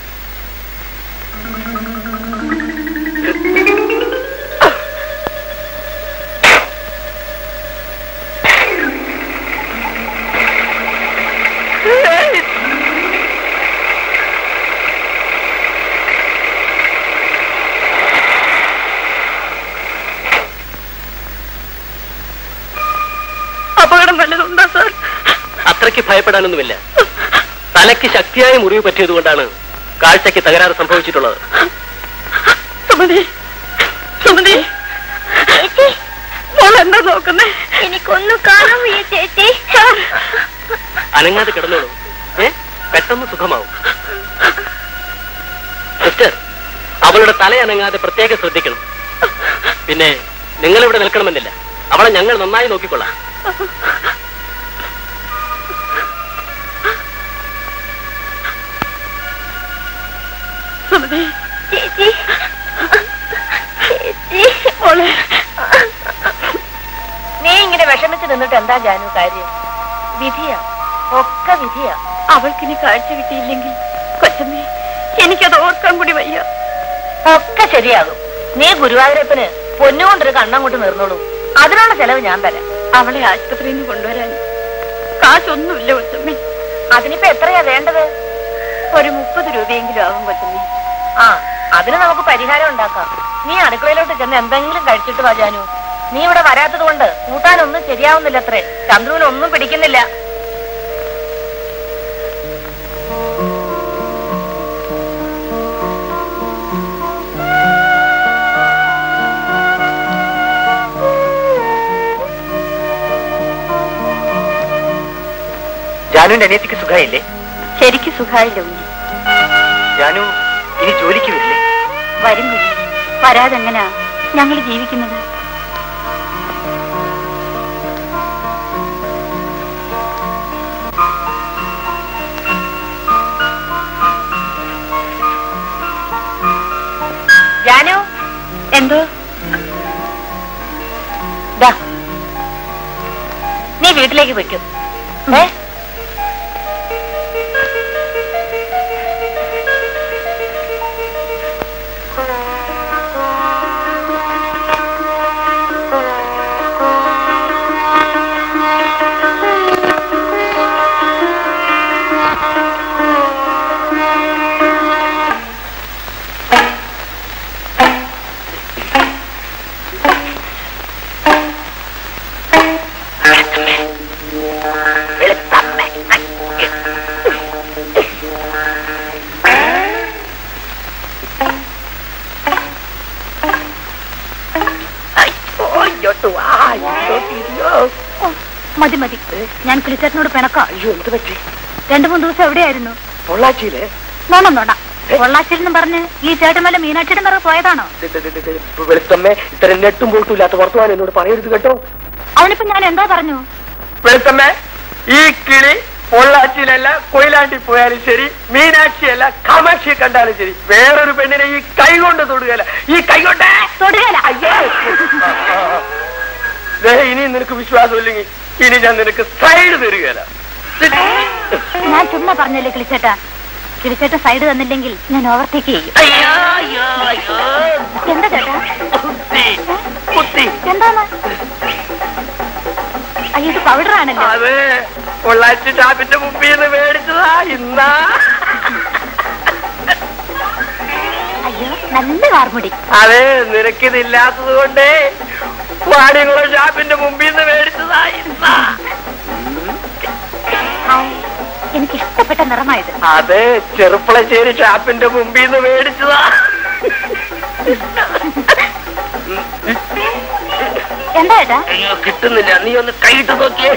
അപകടം വല്ലതുണ്ടോ സാർ അത്രയ്ക്ക് ഭയപ്പെടാനൊന്നുമില്ല തലയ്ക്ക് ശക്തിയായ മുറിവ് പറ്റിയതുകൊണ്ടാണ് കാഴ്ചയ്ക്ക് തകരാറ് സംഭവിച്ചിട്ടുള്ളത് സുമതി സുമതി ചേച്ചി മോൾ എന്താ നോക്കുന്നേ എനിക്കൊന്നും കാണാൻ വയ്യ ചേച്ചി അനങ്ങാതെ കിടന്നോളൂ ഏ പെട്ടെന്ന് സുഖമാവും സിസ്റ്റർ അവളുടെ തല അനങ്ങാതെ പ്രത്യേകം ശ്രദ്ധിക്കണം പിന്നെ നിങ്ങൾ ഇവിടെ നിൽക്കണമെന്നില്ല അവളെ ഞങ്ങൾ നന്നായി നോക്കിക്കൊള്ളാം സുമതി ചേച്ചി ചേച്ചി മോളെ നീ ഇങ്ങനെ വിഷമിച്ച് നിന്നിട്ട് എന്താ ജാനു കാര്യം വിധിയാ ഒക്കെ വിധിയാ അവൾക്കിനി കാഴ്ച കിട്ടിയില്ലെങ്കിൽ കൊച്ചമ്മേ എനിക്കത് ഓർക്കാൻ കൂടി വയ്യ ഒക്കെ ശരിയാകും നീ ഗുരുവായൂരപ്പന് പൊന്നുകൊണ്ടൊരു കണ്ണങ്ങോട്ട് നിർന്നോളൂ അതിനുള്ള ചെലവ് ഞാൻ തരാം അവളെ ആശുപത്രിയിൽ നിന്ന് കൊണ്ടുവരാൻ കാശൊന്നുമില്ല കൊച്ചമ്മേ അതിനിപ്പോ എത്രയാ വേണ്ടത് ഒരു മുപ്പത് രൂപയെങ്കിലും ആകും കൊച്ചമ്മേ ആ അതിന് നമുക്ക് പരിഹാരം ഉണ്ടാക്കാം നീ അടുക്കളയിലോട്ട് ചെന്ന് എന്തെങ്കിലും കഴിച്ചിട്ട് വാ ജാനു നീ ഇവിടെ വരാത്തത് കൊണ്ട് കൂട്ടാനൊന്നും ശരിയാവുന്നില്ല അത്രേ ചന്ദ്രുവിനൊന്നും പിടിക്കുന്നില്ല ജാനുവിന്റെ അനിയത്തിക്ക് സുഖമായില്ലേ ശരിക്ക് സുഖായില്ല ഉണ്ണി ജാനു ഇനി ജോലിക്ക് വരില്ലേ വരും കുഞ്ഞി വരാതെങ്ങനാ ഞങ്ങൾ ജീവിക്കുന്നത് ജാനു എന്തോ ദാ നീ വീട്ടിലേക്ക് വെക്കും ഏ വെളുത്ത മതി മതി ഞാൻ കിളിച്ചേട്ടനോട് പിണക്കാം അയ്യോ എന്ത് പറ്റി രണ്ടു മൂന്ന് ദിവസം എവിടെയായിരുന്നു പൊള്ളാച്ചിയിലെ നോണം നോണ പൊള്ളാശ്ശേരിന്ന് പറഞ്ഞ് ഈ ചേട്ടൻ വല്ല മീനാക്ഷിയുടെ പിറകെ പോയതാണോ വെളുത്തമ്മേ ഇത്തരം നെട്ടും പോട്ടും ഇല്ലാത്ത വർത്തമാനം എന്നോട് പറയരുത് കേട്ടോ അവനിപ്പോ ഞാൻ എന്താ പറഞ്ഞു വെളുത്തമ്മേ ഈ കിളി പൊള്ളാച്ചിയിലല്ല കൊയിലാണ്ടി പോയാലും ശരി മീനാക്ഷിയല്ല കാമാക്ഷിയെ കണ്ടാലും ശരി വേറൊരു പെണ്ണിനെ ഈ കൈ കൊണ്ട് തൊടുകയല്ല ഈ കൈ കൊണ്ട് തൊടുകയില്ല. അയ്യോ ദേ, ഇനി നിനക്ക് വിശ്വാസമില്ലെങ്കിൽ ഇനി ഞാൻ നിനക്ക് സൈഡ് തരികയല്ല ഞാൻ ചുമ്മാ പറഞ്ഞല്ലേ കിളിച്ചേട്ടാ കിളിച്ചേട്ടൻ സൈഡ് തന്നില്ലെങ്കിൽ ഞാൻ ഓവർടേക്ക് ചെയ്യും അയ്യോ അയ്യോ അയ്യോ എന്താ ചേട്ടാ കുത്തി കുത്തി എന്താണ് അയ്യോ ഇത് പൗഡർ ആണല്ലോ അത് പൊള്ളാച്ചി ഷാപ്പിന്റെ മുമ്പിൽ നിന്ന് മേടിച്ചതാ ഇന്നാ അയ്യോ നല്ല വാർമുടി അതെ നിനക്കിതില്ലാത്തത് കൊണ്ടേ വാടികുളം ഷാപ്പിന്റെ മുമ്പിൽ നിന്ന് മേടിച്ചതാ ഇന്നാ ഹായ്. എനിക്ക് ഇഷ്ടപ്പെട്ട നിറമായത് അതെ ചെറുപ്പളശ്ശേരി ഷാപ്പിന്റെ മുമ്പിൽ നിന്ന് മേടിച്ചതാ എന്താ ഏട്ടാ അയ്യോ കിട്ടുന്നില്ല നീ ഒന്ന് കൈയിട്ട് നോക്കിയേ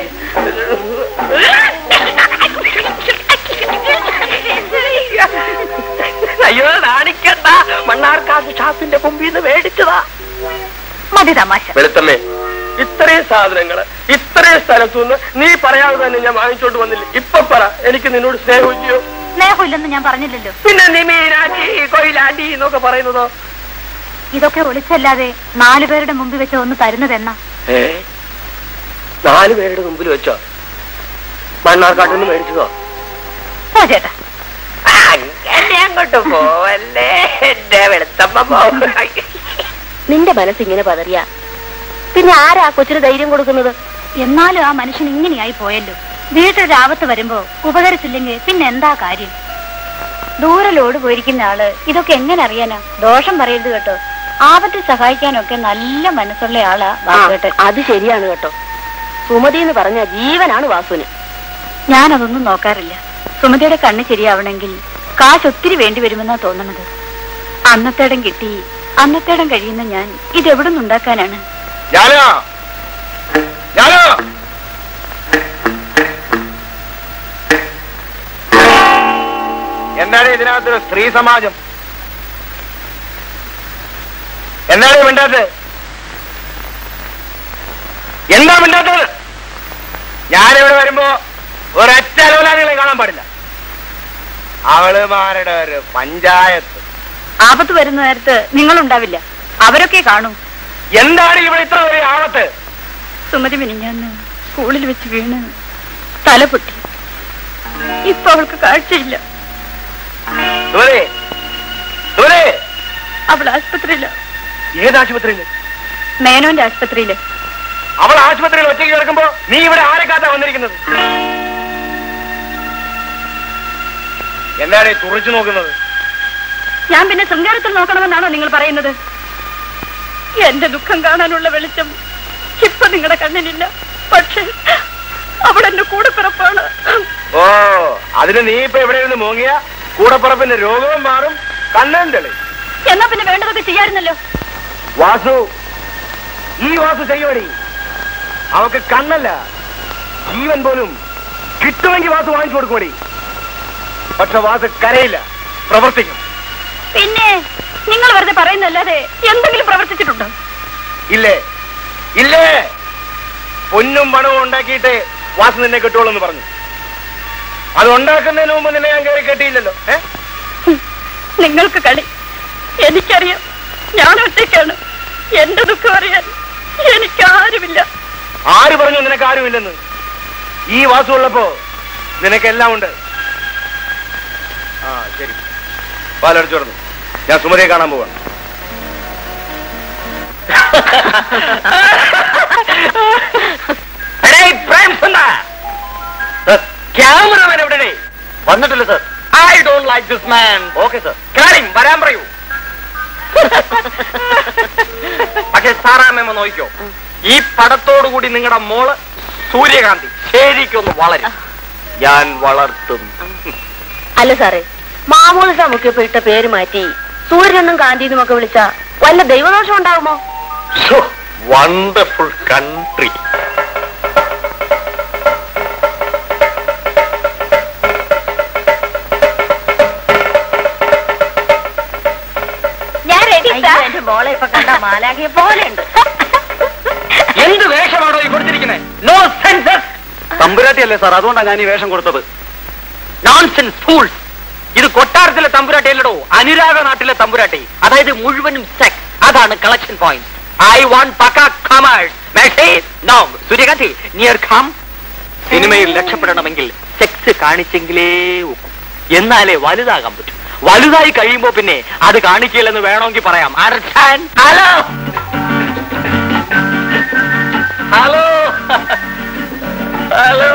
അയ്യോ നാണിക്കണ്ട മണ്ണാർക്കാട് ഷാപ്പിന്റെ മുമ്പിൽ നിന്ന് മേടിച്ചതാ മതി തമാശ വെളുത്തമ്മേ ഇത്രയും സാധനങ്ങള് ഇത്രയും സ്ഥലത്തുനിന്ന് നീ പറയാതെ തന്നെ ഞാൻ വാങ്ങിച്ചോണ്ട് വന്നില്ല ഇപ്പൊ പറ എനിക്ക് നിന്നോട് സ്നേഹമില്ലയോ സ്നേഹമില്ലെന്ന് ഞാൻ പറഞ്ഞില്ലല്ലോ പിന്നെ നീ മീനാറ്റി കൊയിലാണ്ടി എന്നൊക്കെ പറയുന്നതോ ഇതൊക്കെ ഒളിച്ചല്ലാതെ നാലു പേരുടെ മുമ്പിൽ വെച്ച് ഒന്ന് തരുന്നതെന്നാ ഏ നാല് പേരുടെ മുമ്പിൽ വെച്ചോ മണ്ണാർക്കാട്ടിൽ നിന്ന് മേടിച്ചതോ ഓ ചേട്ടാ അങ്ങനെ അങ്ങോട്ട് പോവല്ലേ എന്റെ വെളുത്തമ്മ പോവ നിന്റെ മനസ്സിങ്ങനെ പതറിയ പിന്നെ ആരാ കൊച്ചിന് ധൈര്യം കൊടുക്കുന്നത് എന്നാലും ആ മനുഷ്യൻ ഇങ്ങനെയായി പോയല്ലോ വീട്ടിൽ ആപത്ത് വരുമ്പോ ഉപകരിച്ചില്ലെങ്കിൽ പിന്നെ എന്താ കാര്യം ദൂരെ ലോഡ് പോയിരിക്കുന്ന ആള് ഇതൊക്കെ എങ്ങനെ അറിയാനാ ദോഷം പറയരുത് കേട്ടോ ആപത്തിൽ സഹായിക്കാനൊക്കെ നല്ല മനസ്സുള്ള ആളാ വാസുവേട്ടൻ അത് ശരിയാണ് കേട്ടോ സുമതി എന്ന് പറഞ്ഞ ജീവനാണ് വാസുവിന് ഞാനതൊന്നും നോക്കാറില്ല സുമതിയുടെ കണ്ണ് ശരിയാവണമെങ്കിൽ കാശ് ഒത്തിരി വേണ്ടി വരുമെന്നാ തോന്നണത് അന്നത്തേടം കിട്ടി അന്നത്തേടം കഴിയുന്ന ഞാൻ ഇതെവിടെ നിന്നുണ്ടാക്കാനാണ് ഞാനോ ഞാനോ എന്താണ് ഇതിനകത്തൊരു സ്ത്രീ സമാജം എന്താണ് മിണ്ടാത്തത് എന്താ മിണ്ടാത്തത് ഞാനിവിടെ വരുമ്പോ ഒരൊറ്റ അലോലാദികളെ കാണാൻ പാടില്ല അവളുമാരുടെ ഒരു പഞ്ചായത്ത് ആപത്ത് വരുന്ന നേരത്ത് നിങ്ങളുണ്ടാവില്ല അവരൊക്കെ കാണൂ എന്താണ് ഇവിടെ ഇത്ര ഒരു ആവത്ത് സുമതി മിനിഞ്ഞാന്ന് സ്കൂളിൽ വെച്ച് വീണ് തല പൊട്ടി ഇപ്പൊ അവൾക്ക് കാഴ്ചയില്ല സുമതി സുമതി അവൾ ആശുപത്രിയില്ല ഏത് ആശുപത്രിയില് മേനോന്റെ ആശുപത്രിയില് അവൾ ആശുപത്രിയിൽ ഒറ്റയ്ക്ക് കിടക്കുമ്പോ നീ ഇവിടെ ആരെ കാത്താ വന്നിരിക്കുന്നത് എന്താണ് ഈ തുറച്ചു നോക്കുന്നത് ഞാൻ പിന്നെ ശൃംഗാരത്തിൽ നോക്കണമെന്നാണോ നിങ്ങൾ പറയുന്നത് എന്റെ ദുഃഖം കാണാനുള്ള വെളിച്ചം ഇപ്പൊ നിങ്ങളുടെ കണ്ണിനില്ല പക്ഷേ അവിടെ എന്റെ കൂടെ പിറപ്പാണ് ഓ അതിന് നീ ഇപ്പൊ എവിടെ ഇരുന്ന് മൂങ്ങിയ കൂടപ്പുറപ്പിന്റെ രോഗവും മാറും കണ്ണൻ തെളി എന്നാ പിന്നെ വേണ്ടതൊക്കെ ചെയ്യാറുന്നല്ലോ വാസു ഈ വാസു ചെയ്യുവടി അവക്ക് കണ്ണല്ല ജീവൻ പോലും കിട്ടുമെങ്കിൽ വാസു വാങ്ങിച്ചു കൊടുക്കുമടി പക്ഷെ വാസു കരയില്ല പ്രവർത്തിക്കും പിന്നെ നിങ്ങൾ വെറുതെ പറയുന്നല്ലാതെ എന്തെങ്കിലും പ്രവർത്തിച്ചിട്ടുണ്ടോ ഇല്ലേ ഇല്ലേ പൊന്നും പണവും ഉണ്ടാക്കിയിട്ട് വാസു നിന്നെ കിട്ടുള്ളൂ എന്ന് പറഞ്ഞു അത് ഉണ്ടാക്കുന്നതിന് മുമ്പ് നിന്നെ ഞാൻ കയറി കെട്ടിയില്ലല്ലോ ഏ നിങ്ങൾക്ക് കളി എനിക്കറിയാം ഞാൻ ഒറ്റയ്ക്കാണ് എന്റെ ദുഃഖം അറിയാൻ എനിക്കാരുമില്ല ആര് പറഞ്ഞു നിനക്ക് ആരുമില്ലെന്ന് ഈ വാസു ഉള്ളപ്പോ നിനക്കെല്ലാം ഉണ്ട് ആ ശരി പാലടിച്ചു തുടർന്നു ഞാൻ സുമതിയെ കാണാൻ പോവാണ് ക്യാമറമാൻ എവിടെ വന്നിട്ടില്ല sir I don't like this man okay sir കാര്യം വരാൻ പറയൂ പക്ഷെ സാറാമ്മ നോക്കിക്കോ ഈ പടത്തോടു കൂടി നിങ്ങളുടെ മോള് സൂര്യകാന്തി ശരിക്കൊന്ന് വളരും ഞാൻ വളർത്തും അല്ല സാറേ മാമൂല സാമുക്കിയപ്പോ ഇട്ട പേര് മാറ്റി സൂര്യനെന്നും കാന്തിന്നും ഒക്കെ വിളിച്ച വല്ല ദൈവദോഷം ഉണ്ടാകുമോ വണ്ടർഫുൾ കൺട്രി മോളെ ഇപ്പൊ കണ്ട മാലാഖിയെ പോലെ ഉണ്ട് എന്ത് വേഷമാണോ ഈ കൊടുത്തിരിക്കുന്നത് നോ സെൻസസ് തമ്പുരാട്ടിയല്ലേ സാർ അതുകൊണ്ടാണ് ഞാൻ ഈ വേഷം കൊടുത്തത് നോൺസെൻസ് ഫൂൾസ് ഇത് കൊട്ടാരത്തിലെ തമ്പുരാട്ടി അല്ലടോ അനുരാഗ നാട്ടിലെ തമ്പുരാട്ടി അതായത് മുഴുവനും സെക്സ് അതാണ് കളക്ഷൻ പോയിന്റ് ഐ വാണ്ട് പക്ക commerce no Suryakanti near come സിനിമയിൽ രക്ഷപ്പെടണമെങ്കിൽ സെക്സ് കാണിച്ചെങ്കിലേ ഒക്കൂ എന്നാലേ വലുതാകാൻ പറ്റൂ വലുതായി കഴിയുമ്പോ പിന്നെ അത് കാണിക്കില്ലെന്ന് വേണമെങ്കിൽ പറയാം hello hello hello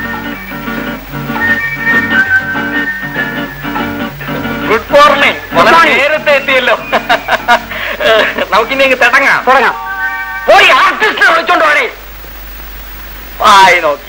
good morning വളരെ നേരത്തെ എത്തിയല്ലോ നമുക്കിനി അങ്ങ് തുടങ്ങാം തുടങ്ങാം പോയി ആർട്ടിസ്റ്റിനെ വിളിച്ചോണ്ട് പോണേ ആയി നോക്കി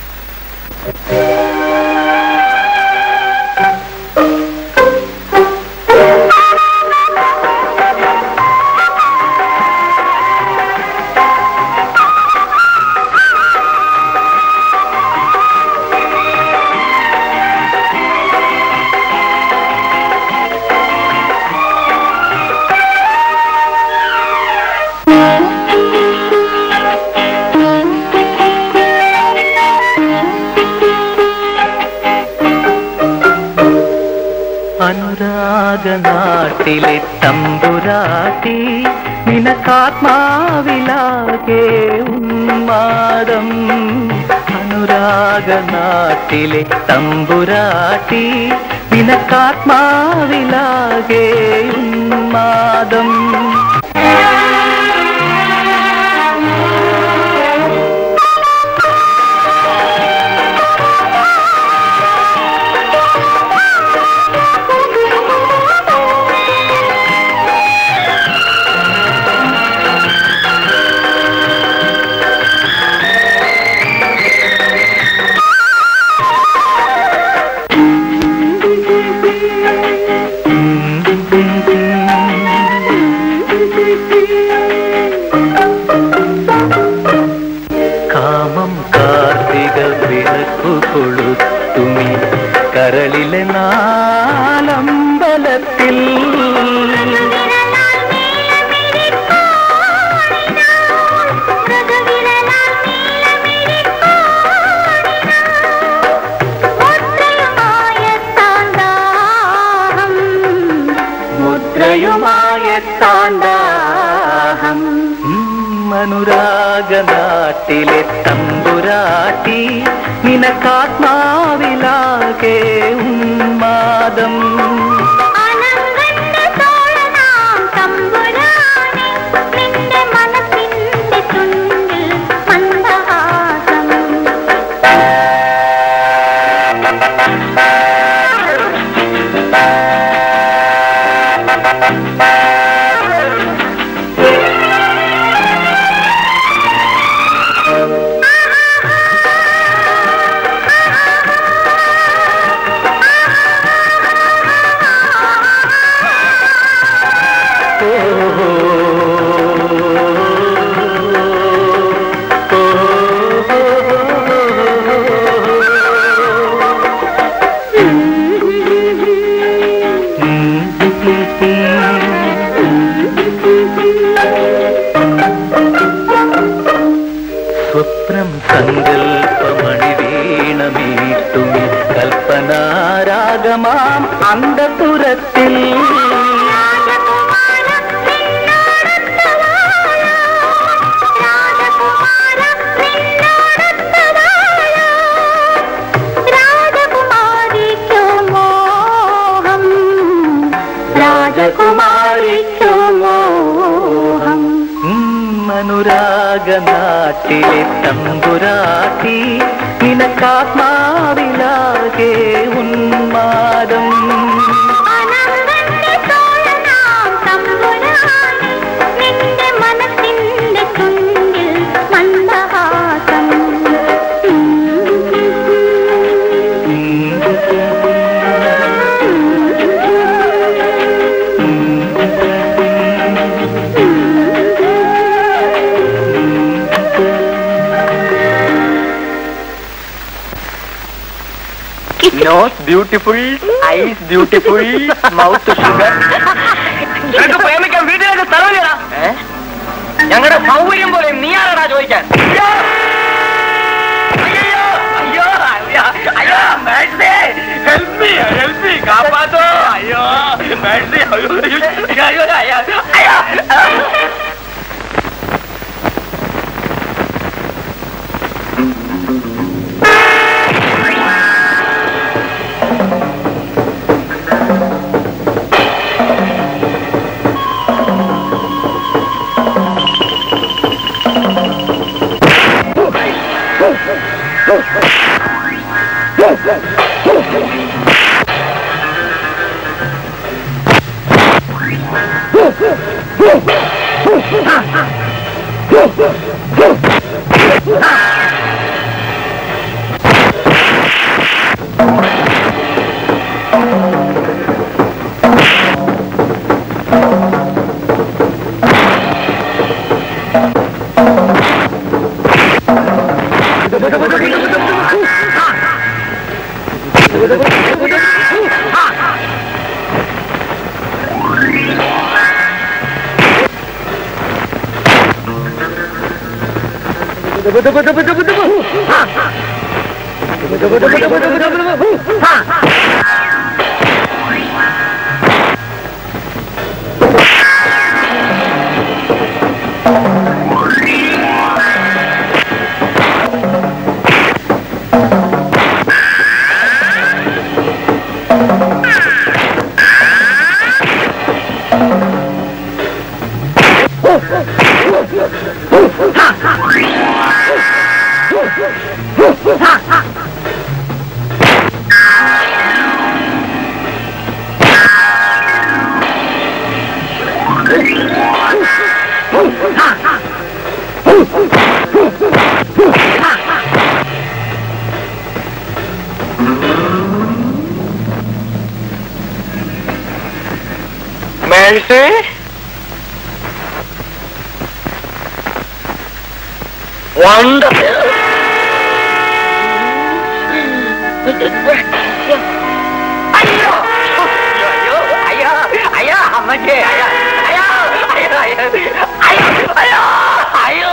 അനുരാഗനാട്ടിലെ തമ്പുരാട്ടി നിനക്കാത്മാവിലാകെ ഉന്മാദം അനുരാഗനാട്ടിലെ തമ്പുരാട്ടി നിനക്കാത്മാവിലാകെ ഉന്മാദം കാമം കാർത്തിക വിളക്കു കൊളുത്തുമി കരളിലെ നാലമ്പലത്തിൽ മുദ്രയുമായ താണ്ടാഹം അനുരാഗനാട്ടിലെ തമ്പുരാട്ടി നിനക്കാത്മാവിലാകെ ഉന്മാദം സ്വപ്നം സങ്കൽപ്പമണി വീണമീട്ടുമി കൽപ്പനാരാഗമാം അന്തപുരത്തിൽ രാജകുമാരിക്കു മോഹം അനുരാഗനാട്ടിലെ തമ്പുരാട്ടി നിനക്കാത്മാവിലാകെ ഉന്മാദം മനസ്സിന്റെ ചുണ്ടിൽ മന്ദഹാസം nose beautiful eyes beautiful mouth sugar പ്രേമിക്കാൻ വീട്ടിലേക്ക് നിനക്ക് സ്ഥലമില്ലടാ ഞങ്ങളുടെ സൗകര്യം പോലെ നീ ആരാടാ ചോദിക്കാൻ അയ്യോ അയ്യോ അയ്യോ അയ്യോ mercy help me help me കാപ്പാത്തോ അയ്യോ മേഴ്സി അയ്യോ അയ്യോ അയ്യോ അയ്യോ അയ്യോ മേഴ്സി വണ്ടർഫുൾ അയ്യോ അയ്യോ അയ്യോ അയ്യോ അമ്മച്ചേ അയ്യോ അയ്യോ അയ്യോ അയ്യോ അയ്യോ അയ്യോ അയ്യോ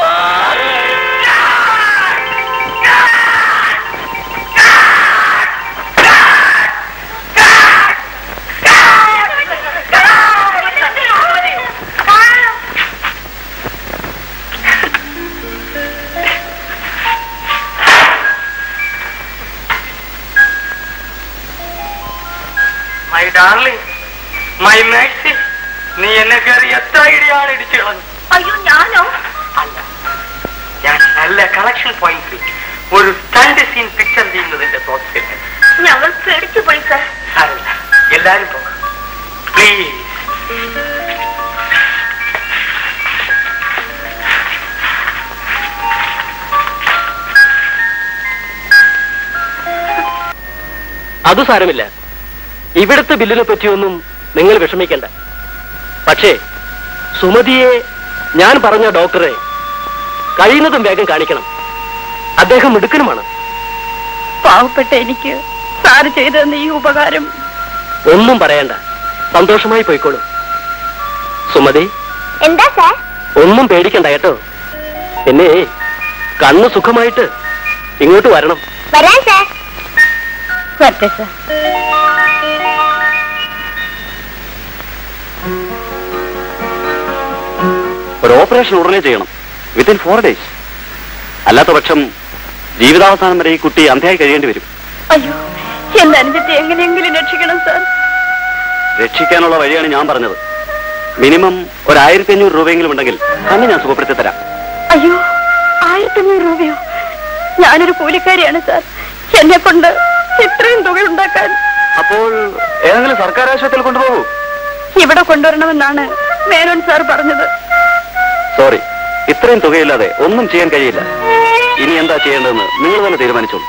മൈ ഡാർലിംഗ് മൈ മാക്സി നീ എന്നെ കയറി എത്ര ഇടിയാണ് ഇടിച്ചു കളഞ്ഞു അയ്യോ ഞാനോ അല്ല ഞാൻ നല്ല കളക്ഷൻ പോയിന്റ് ഒരു സ്റ്റണ്ട് സീൻ പിക്ചർ ചെയ്യുന്നതിന്റെ തോട്ടത്തിൽ ഞങ്ങൾ പേടിച്ചു പോയി സാർ സാരമില്ല എല്ലാരും പോകാം പ്ലീസ് അത് സാരമില്ല ഇവിടുത്തെ ബില്ലിനെ പറ്റിയൊന്നും നിങ്ങൾ വിഷമിക്കണ്ട പക്ഷേ സുമതിയെ ഞാൻ പറഞ്ഞ ഡോക്ടറെ കഴിയുന്നതും വേഗം കാണിക്കണം അദ്ദേഹം മിടുക്കനുമാണ് പാവപ്പെട്ട എനിക്ക് സാറ് ചെയ്തെന്ന ഈ ഉപകാരം ഒന്നും പറയണ്ട സന്തോഷമായി പോയിക്കോളൂ സുമതി എന്താ സാർ ഒന്നും പേടിക്കണ്ട കേട്ടോ പിന്നെ കണ്ണ് സുഖമായിട്ട് ഇങ്ങോട്ട് വരണം വരാൻ സാർ വരട്ടെ സാർ ഒരു ഓപ്പറേഷൻ ഉടനെ ചെയ്യണം വിത്തിൻ ഫോർ ഡേയ്സ് അല്ലാത്ത പക്ഷം ജീവിതാവസാനം വരെ ഈ കുട്ടി അന്ത്യമായി കഴിയേണ്ടി വരും അയ്യോ എന്റെ അനുജത്തെ എങ്ങനെയെങ്കിലും രക്ഷിക്കണം സാർ രക്ഷിക്കാനുള്ള വഴിയാണ് ഞാൻ പറഞ്ഞത് മിനിമം ഒരു ആയിരത്തി അഞ്ഞൂറ് രൂപയെങ്കിലും ഉണ്ടെങ്കിൽ തന്നെ ഞാൻ സുഖപ്പെടുത്തി തരാം അയ്യോ ആയിരത്തഞ്ഞൂറ് രൂപയോ ഞാനൊരു കൂലിക്കാരിയാണ് സാർ എന്നെ കൊണ്ട് ഇത്രയും തുക ഉണ്ടാക്കാൻ അപ്പോൾ ഏതെങ്കിലും സർക്കാർ ആശുപത്രിയിൽ കൊണ്ടുപോകൂ ഇവിടെ കൊണ്ടുവരണമെന്നാണ് മേനോൻ സാർ പറഞ്ഞത് സോറി ഇത്രയും തുകയില്ലാതെ ഒന്നും ചെയ്യാൻ കഴിയില്ല ഇനി എന്താ ചെയ്യേണ്ടതെന്ന് നിങ്ങൾ തന്നെ തീരുമാനിച്ചോളൂ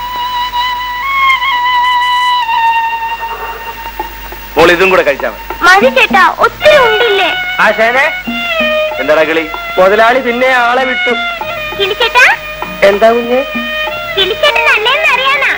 മോൾ ഇതും കൂടെ കഴിച്ചാൽ മതി മതി ചേട്ടാ ഒത്തിരി ഉണ്ടില്ലേ ആശാനെ എന്താടാ കളി മുതലാളി പിന്നെ ആളെ വിട്ടു കിളിച്ചേട്ടാ എന്താ കുഞ്ഞെ കിളിച്ചേട്ടൻ നല്ലേന്ന് അറിയാനാ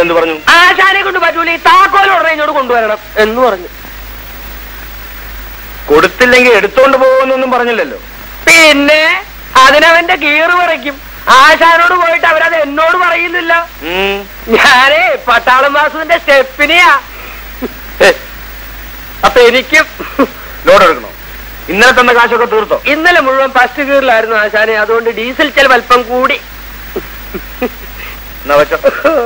എന്ത് പറഞ്ഞു ആശാനെ കൊണ്ട് പറ്റൂല ഈ താക്കോൽ ഉടനെ ഇങ്ങോട്ട് കൊണ്ടുവരണം എന്ന് പറഞ്ഞു കൊടുത്തില്ലെങ്കിൽ എടുത്തോണ്ട് പോകുമെന്നൊന്നും പറഞ്ഞില്ലല്ലോ പിന്നെ അതിനവന്റെ കീറ് പറിക്കും ആശാനോട് പോയിട്ട് അവരത് എന്നോട് പറയുന്നില്ല ഉം. ഞാനേ പട്ടാളം വാസുവിന്റെ സ്റ്റെപ്പിനെയാ അപ്പൊ എനിക്ക് ലോഡ് എടുക്കണോ ഇന്നലെ തന്ന കാശൊക്കെ തീർത്തോ ഇന്നലെ മുഴുവൻ ഫസ്റ്റ് ഗിയറിലായിരുന്നു ആശാനെ അതുകൊണ്ട് ഡീസൽ ചെലവ് അല്പം കൂടി എന്നാ വെച്ചോ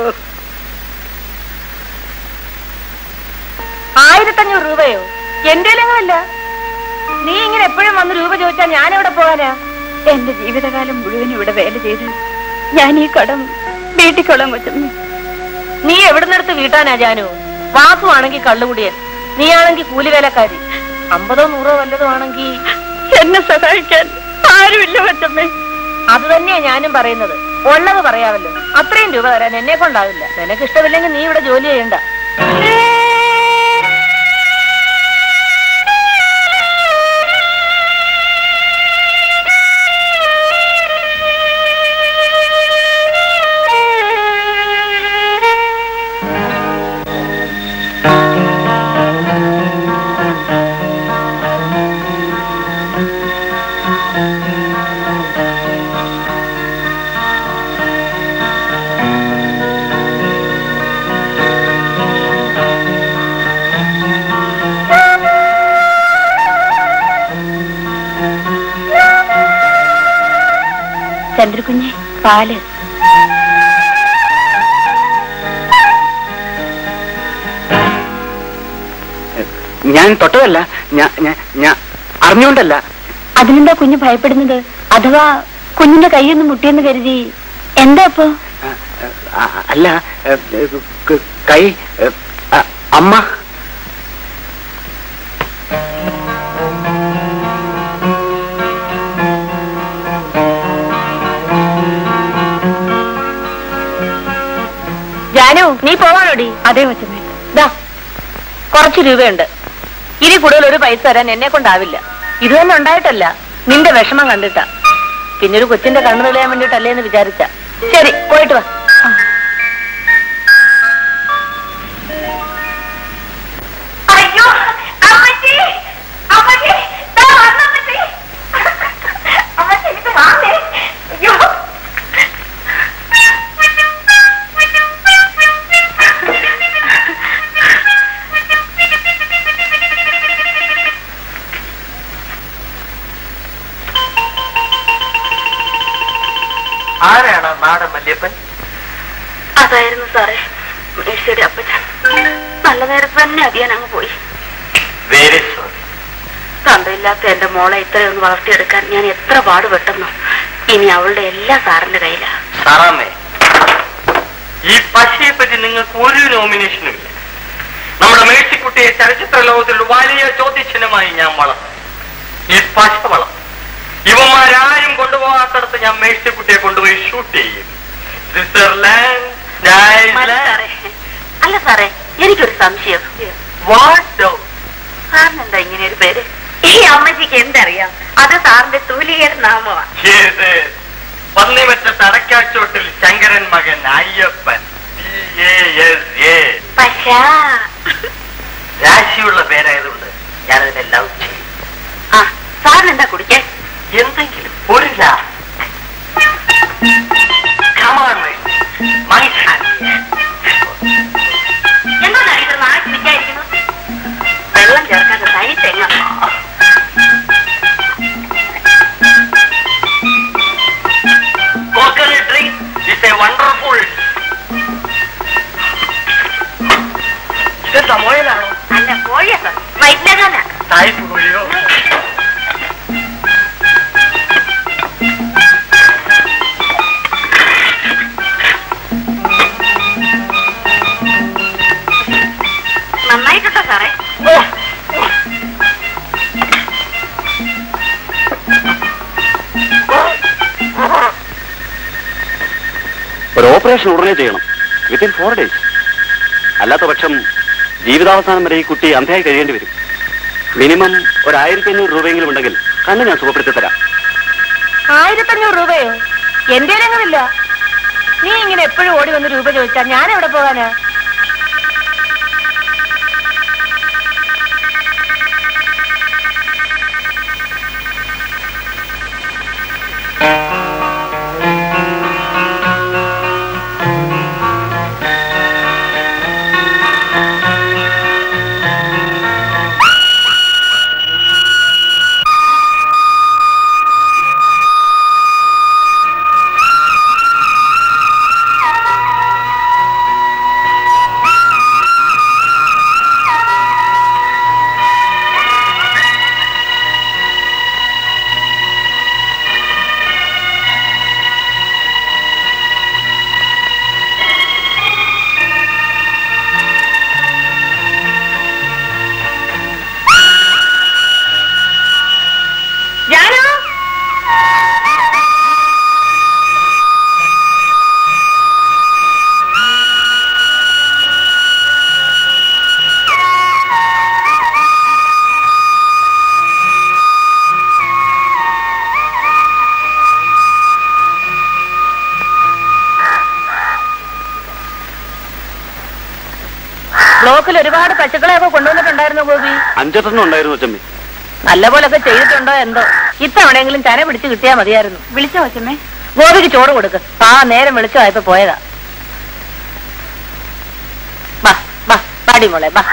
ആയിരത്തഞ്ഞൂറ് രൂപയോ എന്റെ ഇല്ല നീ ഇങ്ങനെ എപ്പോഴും വന്ന് രൂപ ചോദിച്ചാൽ ഞാൻ എവിടെ പോകാനാ എന്റെ ജീവിതകാലം മുഴുവൻ ഇവിടെ വേല ചെയ്ത് ഞാൻ ഈ കടം വീട്ടിക്കൊള്ളാൻ കൊച്ചമ്മ നീ എവിടുന്നെടുത്ത് വീട്ടാനാ ജാനു വാസു ആണെങ്കിൽ കള്ളുകുടിയൻ നീ ആണെങ്കിൽ കൂലിവേലക്കാരി അമ്പതോ നൂറോ വല്ലതോ ആണെങ്കിൽ എന്നെ സഹായിക്കാൻ ആരുമില്ല കൊച്ചമ്മേ അത് തന്നെയാ ഞാനും പറയുന്നത് ഉള്ളത് പറയാമല്ലോ അത്രയും രൂപ തരാൻ എന്നെ കൊണ്ടാവില്ല നിനക്ക് ഇഷ്ടമില്ലെങ്കിൽ നീ ഇവിടെ ജോലി ചെയ്യണ്ട ചന്ദ്രകുഞ്ഞെ പാല് ഞാൻ തൊട്ടതല്ല ഞാൻ ഞാൻ അറിഞ്ഞുകൊണ്ടല്ല അതിനെന്താ കുഞ്ഞ് ഭയപ്പെടുന്നത് അഥവാ കുഞ്ഞിന്റെ കൈയൊന്ന് മുട്ടിയെന്ന് കരുതി എന്താ അപ്പോ അല്ല കൈ അമ്മ ജാനു നീ പോവാനോടി അതേ കൊച്ചമ്മേ ദാ കുറച്ച് രൂപയുണ്ട് ഇനി കൂടുതൽ ഒരു പൈസ തരാൻ എന്നെ കൊണ്ടാവില്ല ഇത് തന്നെ ഉണ്ടായിട്ടല്ല നിന്റെ വിഷമം കണ്ടിട്ടാ പിന്നെ ഒരു കൊച്ചിന്റെ കണ്ണു തെളിയാൻ വേണ്ടിട്ടല്ലേ എന്ന് വിചാരിച്ച ശരി പോയിട്ട് വാ അയ്യോ അമ്മച്ചി അമ്മച്ചി ദാ വന്നു അമ്മച്ചി അമ്മച്ചി ഇത് വാങ്ങേ അയ്യോ ആരാണ് നാടൻ മല്യപ്പൻ അതായിരുന്നു സാറേ മേഴ്സിയുടെ അപ്പച്ചൻ നല്ല നേരത്ത് തന്നെ അടിയാൻ അങ്ങ് പോയി വെരി സോറി തന്തയില്ലാത്ത എന്റെ മോളെ ഇത്രയൊന്ന് വളർത്തിയെടുക്കാൻ ഞാൻ എത്ര പാടുപെട്ടെന്നു ഇനി അവളുടെ എല്ലാ സാറിന്റെ കയ്യിലാ സാറാമ്മേ ഈ പശയെ പറ്റി നിങ്ങൾക്ക് ഒരു നോമിനേഷനും ഇല്ല നമ്മുടെ മേഴ്സിക്കുട്ടിയെ ചലച്ചിത്ര ലോകത്തിൽ വലിയ ചോദ്യചിഹ്നമായി ഞാൻ വളർന്നു ഈ പശ വളർന്നു ഇവന്മാരാരും കൊണ്ടുപോകാത്തടത്ത് ഞാൻ മേഴ്സിക്കുട്ടിയെ കൊണ്ടുപോയി ഷൂട്ട് ചെയ്യും സ്വിറ്റ്സർലാൻഡ് മതി സാറേ അല്ല സാറേ എനിക്കൊരു സംശയം വാട്ട് സാറിന് എന്താ ഇങ്ങനെ ഒരു പേര് ഈ അമ്മച്ചിക്ക് എന്തറിയാം അത് സാറിന്റെ തൂലികയുടെ നാമമാ പന്നിമറ്റ തടക്കാച്ചോട്ടിൽ ശങ്കരൻ മകൻ അയ്യപ്പൻ D.A.S.A. പക്ഷാ രാശിയുള്ള പേരായതുകൊണ്ട് ഞാനതിനെ ലവ് ചെയ്യും ആ സാറിന് എന്താ കുടിക്കാൻ എന്തെങ്കിലും ഒരു ലാ Come on, mate. My hand. എന്താണ് ഇത് നാളെ വിചാരിക്കുന്നു വെള്ളം ചേർക്കാത്ത തനി തെങ്ങ Coconut drink is a wonderful. ഇതെന്താ മോയലാണോ അല്ല കോഴിയാ സാർ വൈദ്യകാല സായിപ്പ് കോഴിയോ നന്നായിട്ടുണ്ടോ സാറേ ഒരു ഓപ്പറേഷൻ ഉടനെ ചെയ്യണം വിത്തിൻ ഫോർ ഡേയ്സ് അല്ലാത്ത പക്ഷം ജീവിതാവസാനം വരെ ഈ കുട്ടി അന്ധയായി കഴിയേണ്ടി വരും മിനിമം ഒരു ആയിരത്തി അഞ്ഞൂറ് രൂപയെങ്കിലും ഉണ്ടെങ്കിൽ കണ്ണ് ഞാൻ സുഖപ്പെടുത്തി തരാം ആയിരത്തഞ്ഞൂറ് രൂപയോ എന്റെ ഇല്ല നീ ഇങ്ങനെ എപ്പോഴും ഓടി വന്ന് രൂപ ചോദിച്ചാ ഞാൻ എവിടെ പോകാനാ ജാനു ബ്ലോക്കിൽ ഒരുപാട് പശുക്കളെയൊക്കെ കൊണ്ടുവന്നിട്ടുണ്ടായിരുന്നു ഗോപി അഞ്ചെട്ടെണ്ണം ഉണ്ടായിരുന്നു അച്ചമ്മേ നല്ല പോലൊക്കെ ചെയ്തിട്ടുണ്ടോ എന്തോ ഇത്തവണയെങ്കിലും ചന പിടിച്ച് കിട്ടിയാ മതിയായിരുന്നു വിളിച്ചോ അച്ഛമ്മേ ഗോപിക്ക് ചോറ് കൊടുക്ക് ആ നേരം വെളിച്ചമായപ്പോ പോയതാ ബാ ബാ പാടി മോളെ ബാ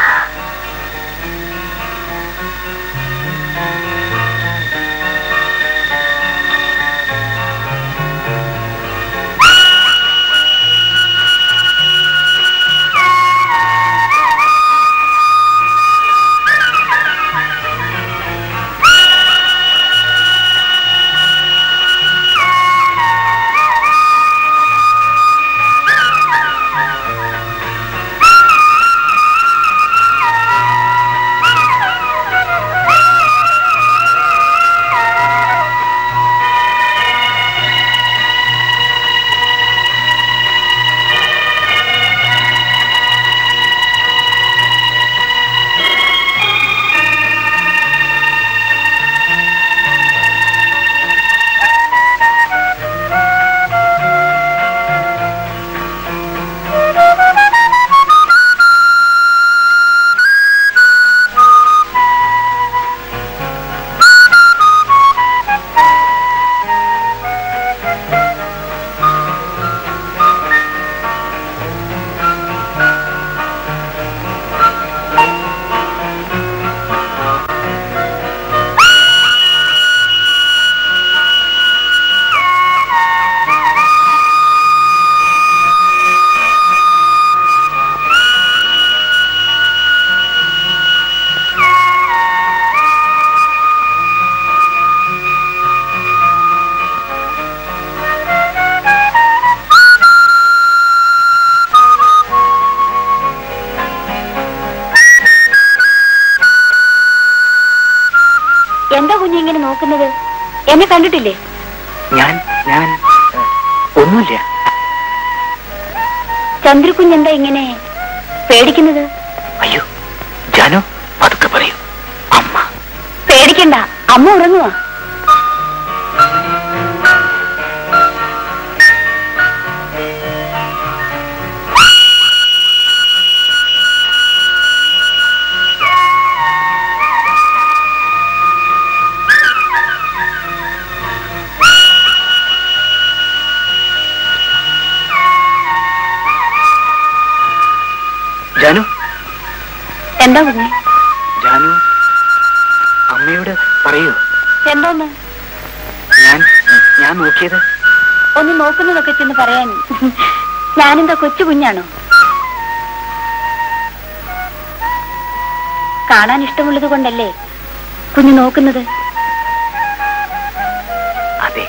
എന്താ കുഞ്ഞു ഇങ്ങനെ നോക്കുന്നത് എന്നെ കണ്ടിട്ടില്ലേ ഞാൻ ഞാൻ ഒന്നുമില്ല ചന്ദ്രകുഞ്ഞ് എന്താ ഇങ്ങനെ പേടിക്കുന്നത് അയ്യോ ജാനു പതുക്കെ പറയൂ അമ്മ പേടിക്കണ്ട അമ്മ ഉറങ്ങുവാ ജാനു എന്താ കുഞ്ഞെ ജാനു അമ്മയോട് പറയൂ എന്തോന്ന് ഞാൻ ഞാൻ നോക്കിയത് ഒന്ന് നോക്കുന്നതൊക്കെ ചെന്ന് പറയാൻ ഞാനെന്താ കൊച്ചു കുഞ്ഞാണോ കാണാൻ ഇഷ്ടമുള്ളത് കൊണ്ടല്ലേ കുഞ്ഞു നോക്കുന്നത് അതെ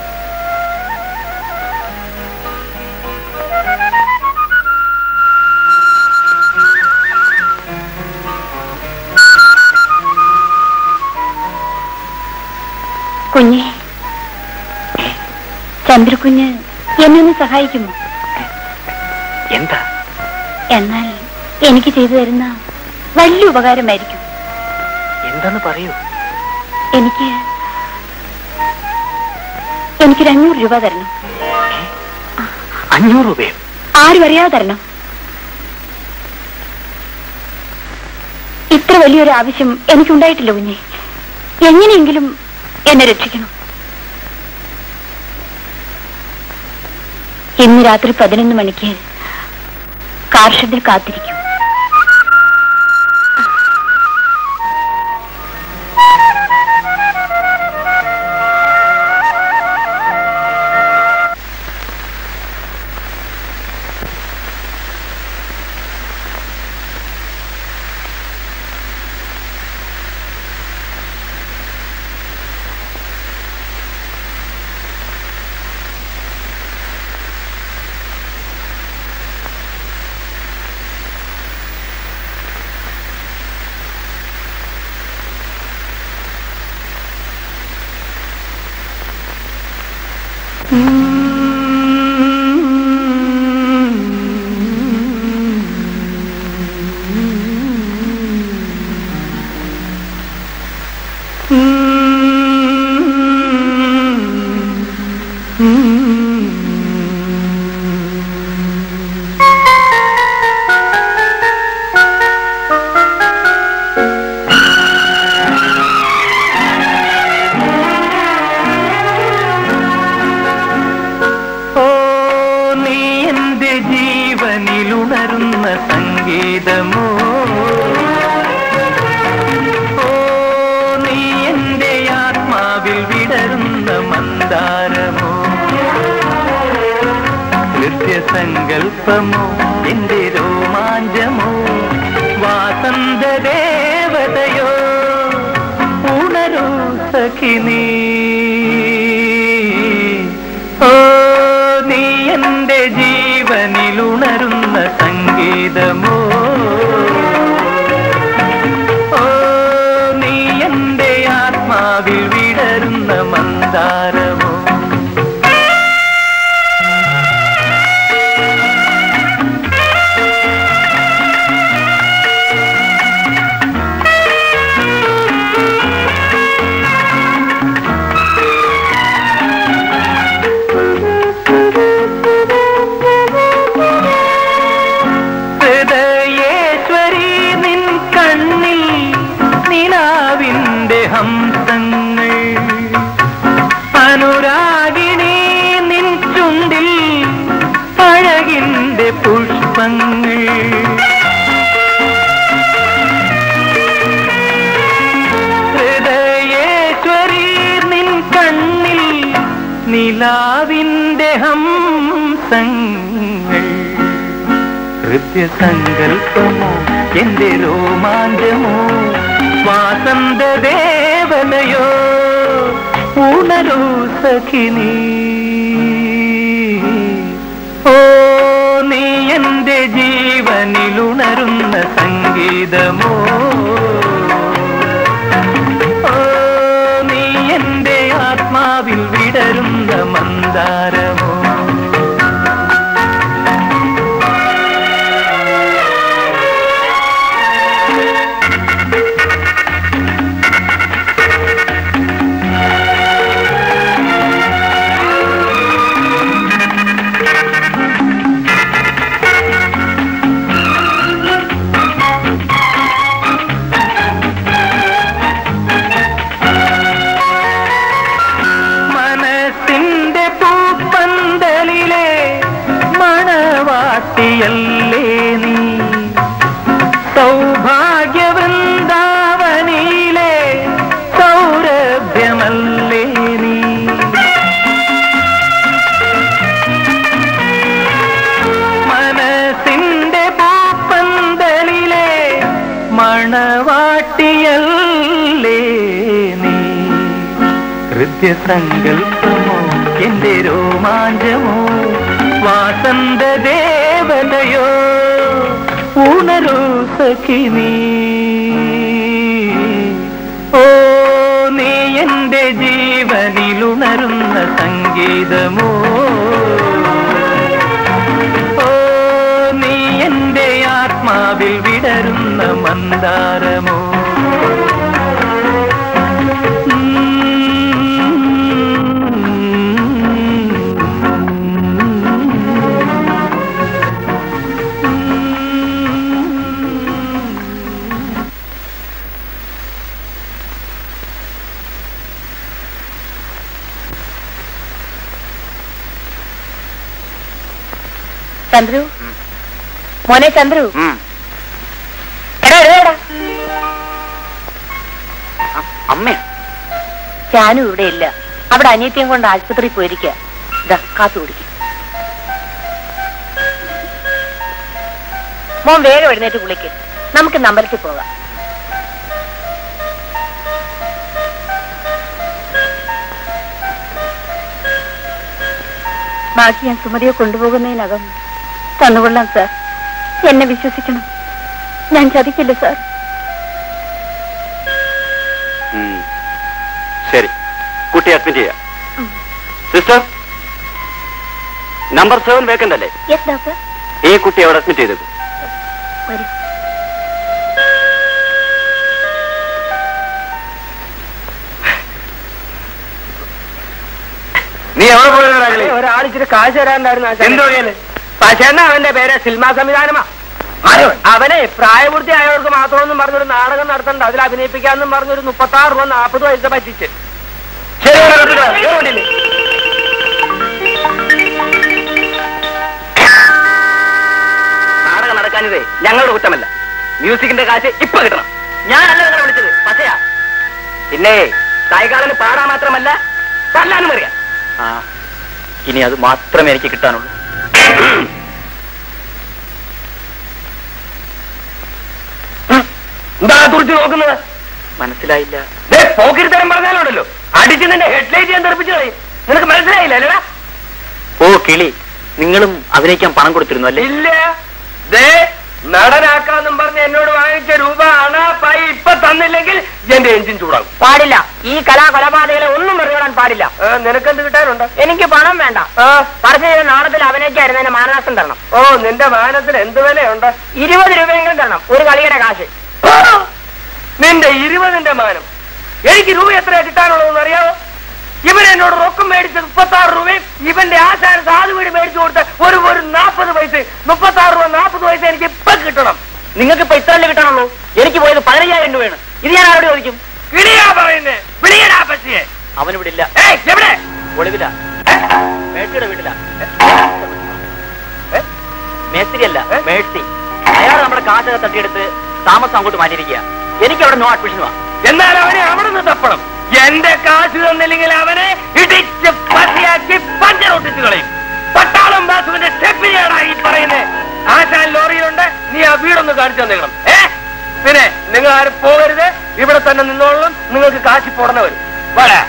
കുഞ്ഞെ ചന്ദ്രകുഞ്ഞ് എന്നെ ഒന്ന് സഹായിക്കുമോ എന്താ എന്നാൽ എനിക്ക് ചെയ്തു തരുന്ന വലിയ ഉപകാരമായിരിക്കും എന്താന്ന് പറയൂ എനിക്ക് എനിക്കൊരു അഞ്ഞൂറ് രൂപ തരണം അഞ്ഞൂറ് രൂപയോ ആരും അറിയാതെ തരണം ഇത്ര വലിയൊരു ആവശ്യം എനിക്കുണ്ടായിട്ടില്ല കുഞ്ഞെ എങ്ങനെയെങ്കിലും എന്നെ രക്ഷിക്കണം ഇന്ന് രാത്രി പതിനൊന്ന് മണിക്ക് കാർഷത്തിൽ കാത്തിരിക്കും ഓ നീ എന്റെ ജീവനിലുണരുന്ന സംഗീതമോ ഓ നീ എന്റെ ആത്മാവിൽ വിടരുന്ന മന്ദാരമോ നൃത്യസങ്കൽപ്പമോ എന്റെ രോമാഞ്ചമോ വാസന്ത ദേവതയോ ഉണരൂ സഖിനീ ഓ നീ എന്റെ ജീവനിലുണരുന്ന സംഗീതമോ ഓ നീ എന്റെ ആത്മാവിൽ വിടരുന്ന മന്ദാരമോ ഹൃദയേശ്വരി നിൻ കണ്ണിൽ നിലാവിന്റെ ഹംസങ്ങൾ അനുരാഗിണി നിൻ ചുണ്ടിൽ അഴകിന്റെ പുഷ്പങ്ങൾ ഹൃദയേശ്വരി നിൻ കണ്ണിൽ നിലാവിന്റെ ഹംസങ്ങൾ ഹൃദ്യസങ്കൽപ്പമോ എന്റെ രോമാഞ്ചമോ വാസന്ത ദേവതയോ ഉണരൂ സഖിനി ഓ നീ എന്റെ ജീവനിലുണരുന്ന സംഗീതമോ ഓ നീ എന്റെ ആത്മാവിൽ വിടരുന്ന മന്ദാരമോ മനസ്സിന്റെ പൂപ്പന്തലിലെ മണവാട്ടിയല്ലേ നീ സൗഭാഗ്യവൃന്ദാവനിയിലെ സൗരഭ്യമല്ലേ നീ മനസ്സിന്റെ പൂപ്പന്തലിലെ മണവാട്ടിയല്ലേ നീ ഹൃദ്യസങ്കൽപ്പമോ എന്റെ രോമാഞ്ചമോ വാസന്ത ദേവതയോ ഉണരൂ സഖിനി ഓ നീ എന്റെ ജീവനിലുണരുന്ന സംഗീതമോ ഓ നീ എന്റെ ആത്മാവിൽ വിടരുന്ന മന്ദാരമോ ചന്ദ്രു മോനെ ചന്ദ്രു എടാ എഴുതേടാ അമ്മ ഞാനും ഇവിടെ ഇല്ല അവിടെ അനിയത്തിയും കൊണ്ട് ആശുപത്രിയിൽ പോയിരിക്കുക ഇതാ കാത്തു കുടിക്കും മോൻ വേഗം എഴുന്നേറ്റ് കുളിക്ക് നമുക്ക് നമ്പരത്തിൽ പോകാം ബാക്കി ഞാൻ സുമതിയെ കൊണ്ടുപോകുന്നതിനകം തന്നുകൊള്ളാം സാർ എന്നെ വിശ്വസിക്കണം ഞാൻ ചതിക്കില്ല സാർ ഉം. ശരി കുട്ടി അഡ്മിറ്റ് ചെയ്യാം സിസ്റ്റർ നമ്പർ സെവൻ വേക്കന്റ് അല്ലേ യെസ് ഡോക്ടർ ഈ കുട്ടി അവിടെ അഡ്മിറ്റ് ചെയ്തത് വരൂ നീ എവിടെ പോയത് രാജലി ഒരാളിച്ചിട്ട് കാശ് തരാണ്ടായിരുന്നു എന്ത് വഴിയല്ലേ പക്ഷേണ്ണ അവന്റെ പേര് സിനിമാ സംവിധാനമാ അവനെ പ്രായപൂർത്തിയായവർക്ക് മാത്രമൊന്നും പറഞ്ഞൊരു നാടകം നടത്തണ്ട അതിൽ അഭിനയിപ്പിക്കാന്നും പറഞ്ഞൊരു മുപ്പത്തി ആറ് രൂപ നാൽപ്പത് പൈസ പറ്റിച്ച് ശരി ഇവിടെ നിർത്തിക്കോ. കേറ് വണ്ടിയില്. നാടകം നടക്കാനിതേ ഞങ്ങളുടെ കുറ്റമല്ല മ്യൂസിക്കിന്റെ കാശ് ഇപ്പൊ കിട്ടണം ഞാനല്ല നിങ്ങളെ വിളിച്ചത് പച്ചയാ പിന്നെ സായികാലന് പാടാൻ മാത്രമല്ല തല്ലാനും അറിയാം ആ ഇനി അത് മാത്രമേ എനിക്ക് കിട്ടാനുള്ളൂ എന്താ തുറച്ചു നോക്കുന്നത് മനസ്സിലായില്ല ദേ, പോക്കിരിത്തരം പറഞ്ഞാലുണ്ടല്ലോ അടിച്ച് നിന്റെ ഹെഡ്ലൈറ്റ് ഞാൻ തെറിപ്പിച്ചു കളയും നിനക്ക് മനസ്സിലായില്ല അല്ലടാ ഓ കിളി നിങ്ങളും അഭിനയിക്കാൻ പണം കൊടുത്തിരുന്നു അല്ലേ ഇല്ല ദേ നടനാക്കാന്നും പറഞ്ഞ് എന്നോട് വാങ്ങിച്ച രൂപ അണ പൈ ഇപ്പൊ തന്നില്ലെങ്കിൽ എന്റെ എഞ്ചിൻ ചൂടാകും പാടില്ല ഈ കലാ കൊലപാതകളെ ഒന്നും വെറുതെ പാടില്ല ആ, നിനക്കെന്ത് കിട്ടാനുണ്ട് എനിക്ക് പണം വേണ്ട പറഞ്ഞു ചെയ്ത നാടകത്തിൽ അഭിനയിക്കായിരുന്നതിന് മാനനാശം തരണം ഓ നിന്റെ വാഹനത്തിന് എന്ത് വിലയുണ്ട് ഇരുപത് രൂപയെങ്കിലും തരണം ഒരു കളിയുടെ കാശ് ആ, നിന്റെ ഇരുപതിന്റെ മാനം എനിക്ക് രൂപ എത്രയാ കിട്ടാനുള്ളതെന്ന് അറിയാവോ ഇവൻ എന്നോട് റൊക്കം മേടിച്ചത് മുപ്പത്തി ആറ് രൂപയും ഇവന്റെ ആശാൻ സാധു വീട് മേടിച്ചു കൊടുത്ത ഒരു ഒരു നാൽപ്പത് പൈസ മുപ്പത്തി ആറ് രൂപ നാൽപ്പത് പൈസ എനിക്ക് ഇപ്പൊ കിട്ടണം നിങ്ങൾക്ക് ഇപ്പൊ ഇത്രല്ലേ കിട്ടണുള്ളൂ എനിക്ക് പോയത് പതിനയ്യായിരം രൂപയാണ് ഇത് ഞാൻ ആരോട് ചോദിക്കും കിളിയാ പറയുന്നേ വിളിയടാ പശിയെ അവനിവിടെ ഇല്ല ഏയ് എവിടെ ഒളിവില മേഴ്സിയുടെ വീട്ടില മേസ്തിരിയല്ല മേഴ്സി അയാൾ നമ്മുടെ കാശൊക്കെ തട്ടിയെടുത്ത് താമസം അങ്ങോട്ട് മാറ്റിയിരിക്കുക എനിക്ക് അവിടെ നോ അഡ്മിഷനുവാ എന്നാൽ അവനെ അവിടെ നിന്ന് തപ്പണം എന്റെ കാശ് തന്നില്ലെങ്കിൽ അവനെ ഇടിച്ച് പതിയാക്കി പഞ്ചറൊട്ടിച്ച് കളയും പട്ടാളം ബാസുവിന്റെ സ്റ്റെപ്പിനെയാണ് ഈ പറയുന്നത് ആശാൻ ലോറിയിലുണ്ട് നീ ആ വീടൊന്ന് കാണിച്ചു തന്നേക്കണം ഏ പിന്നെ നിങ്ങൾ ആരും പോകരുത് ഇവിടെ തന്നെ നിന്നോളണം നിങ്ങൾക്ക് കാശി പോടണ വരും വാടാ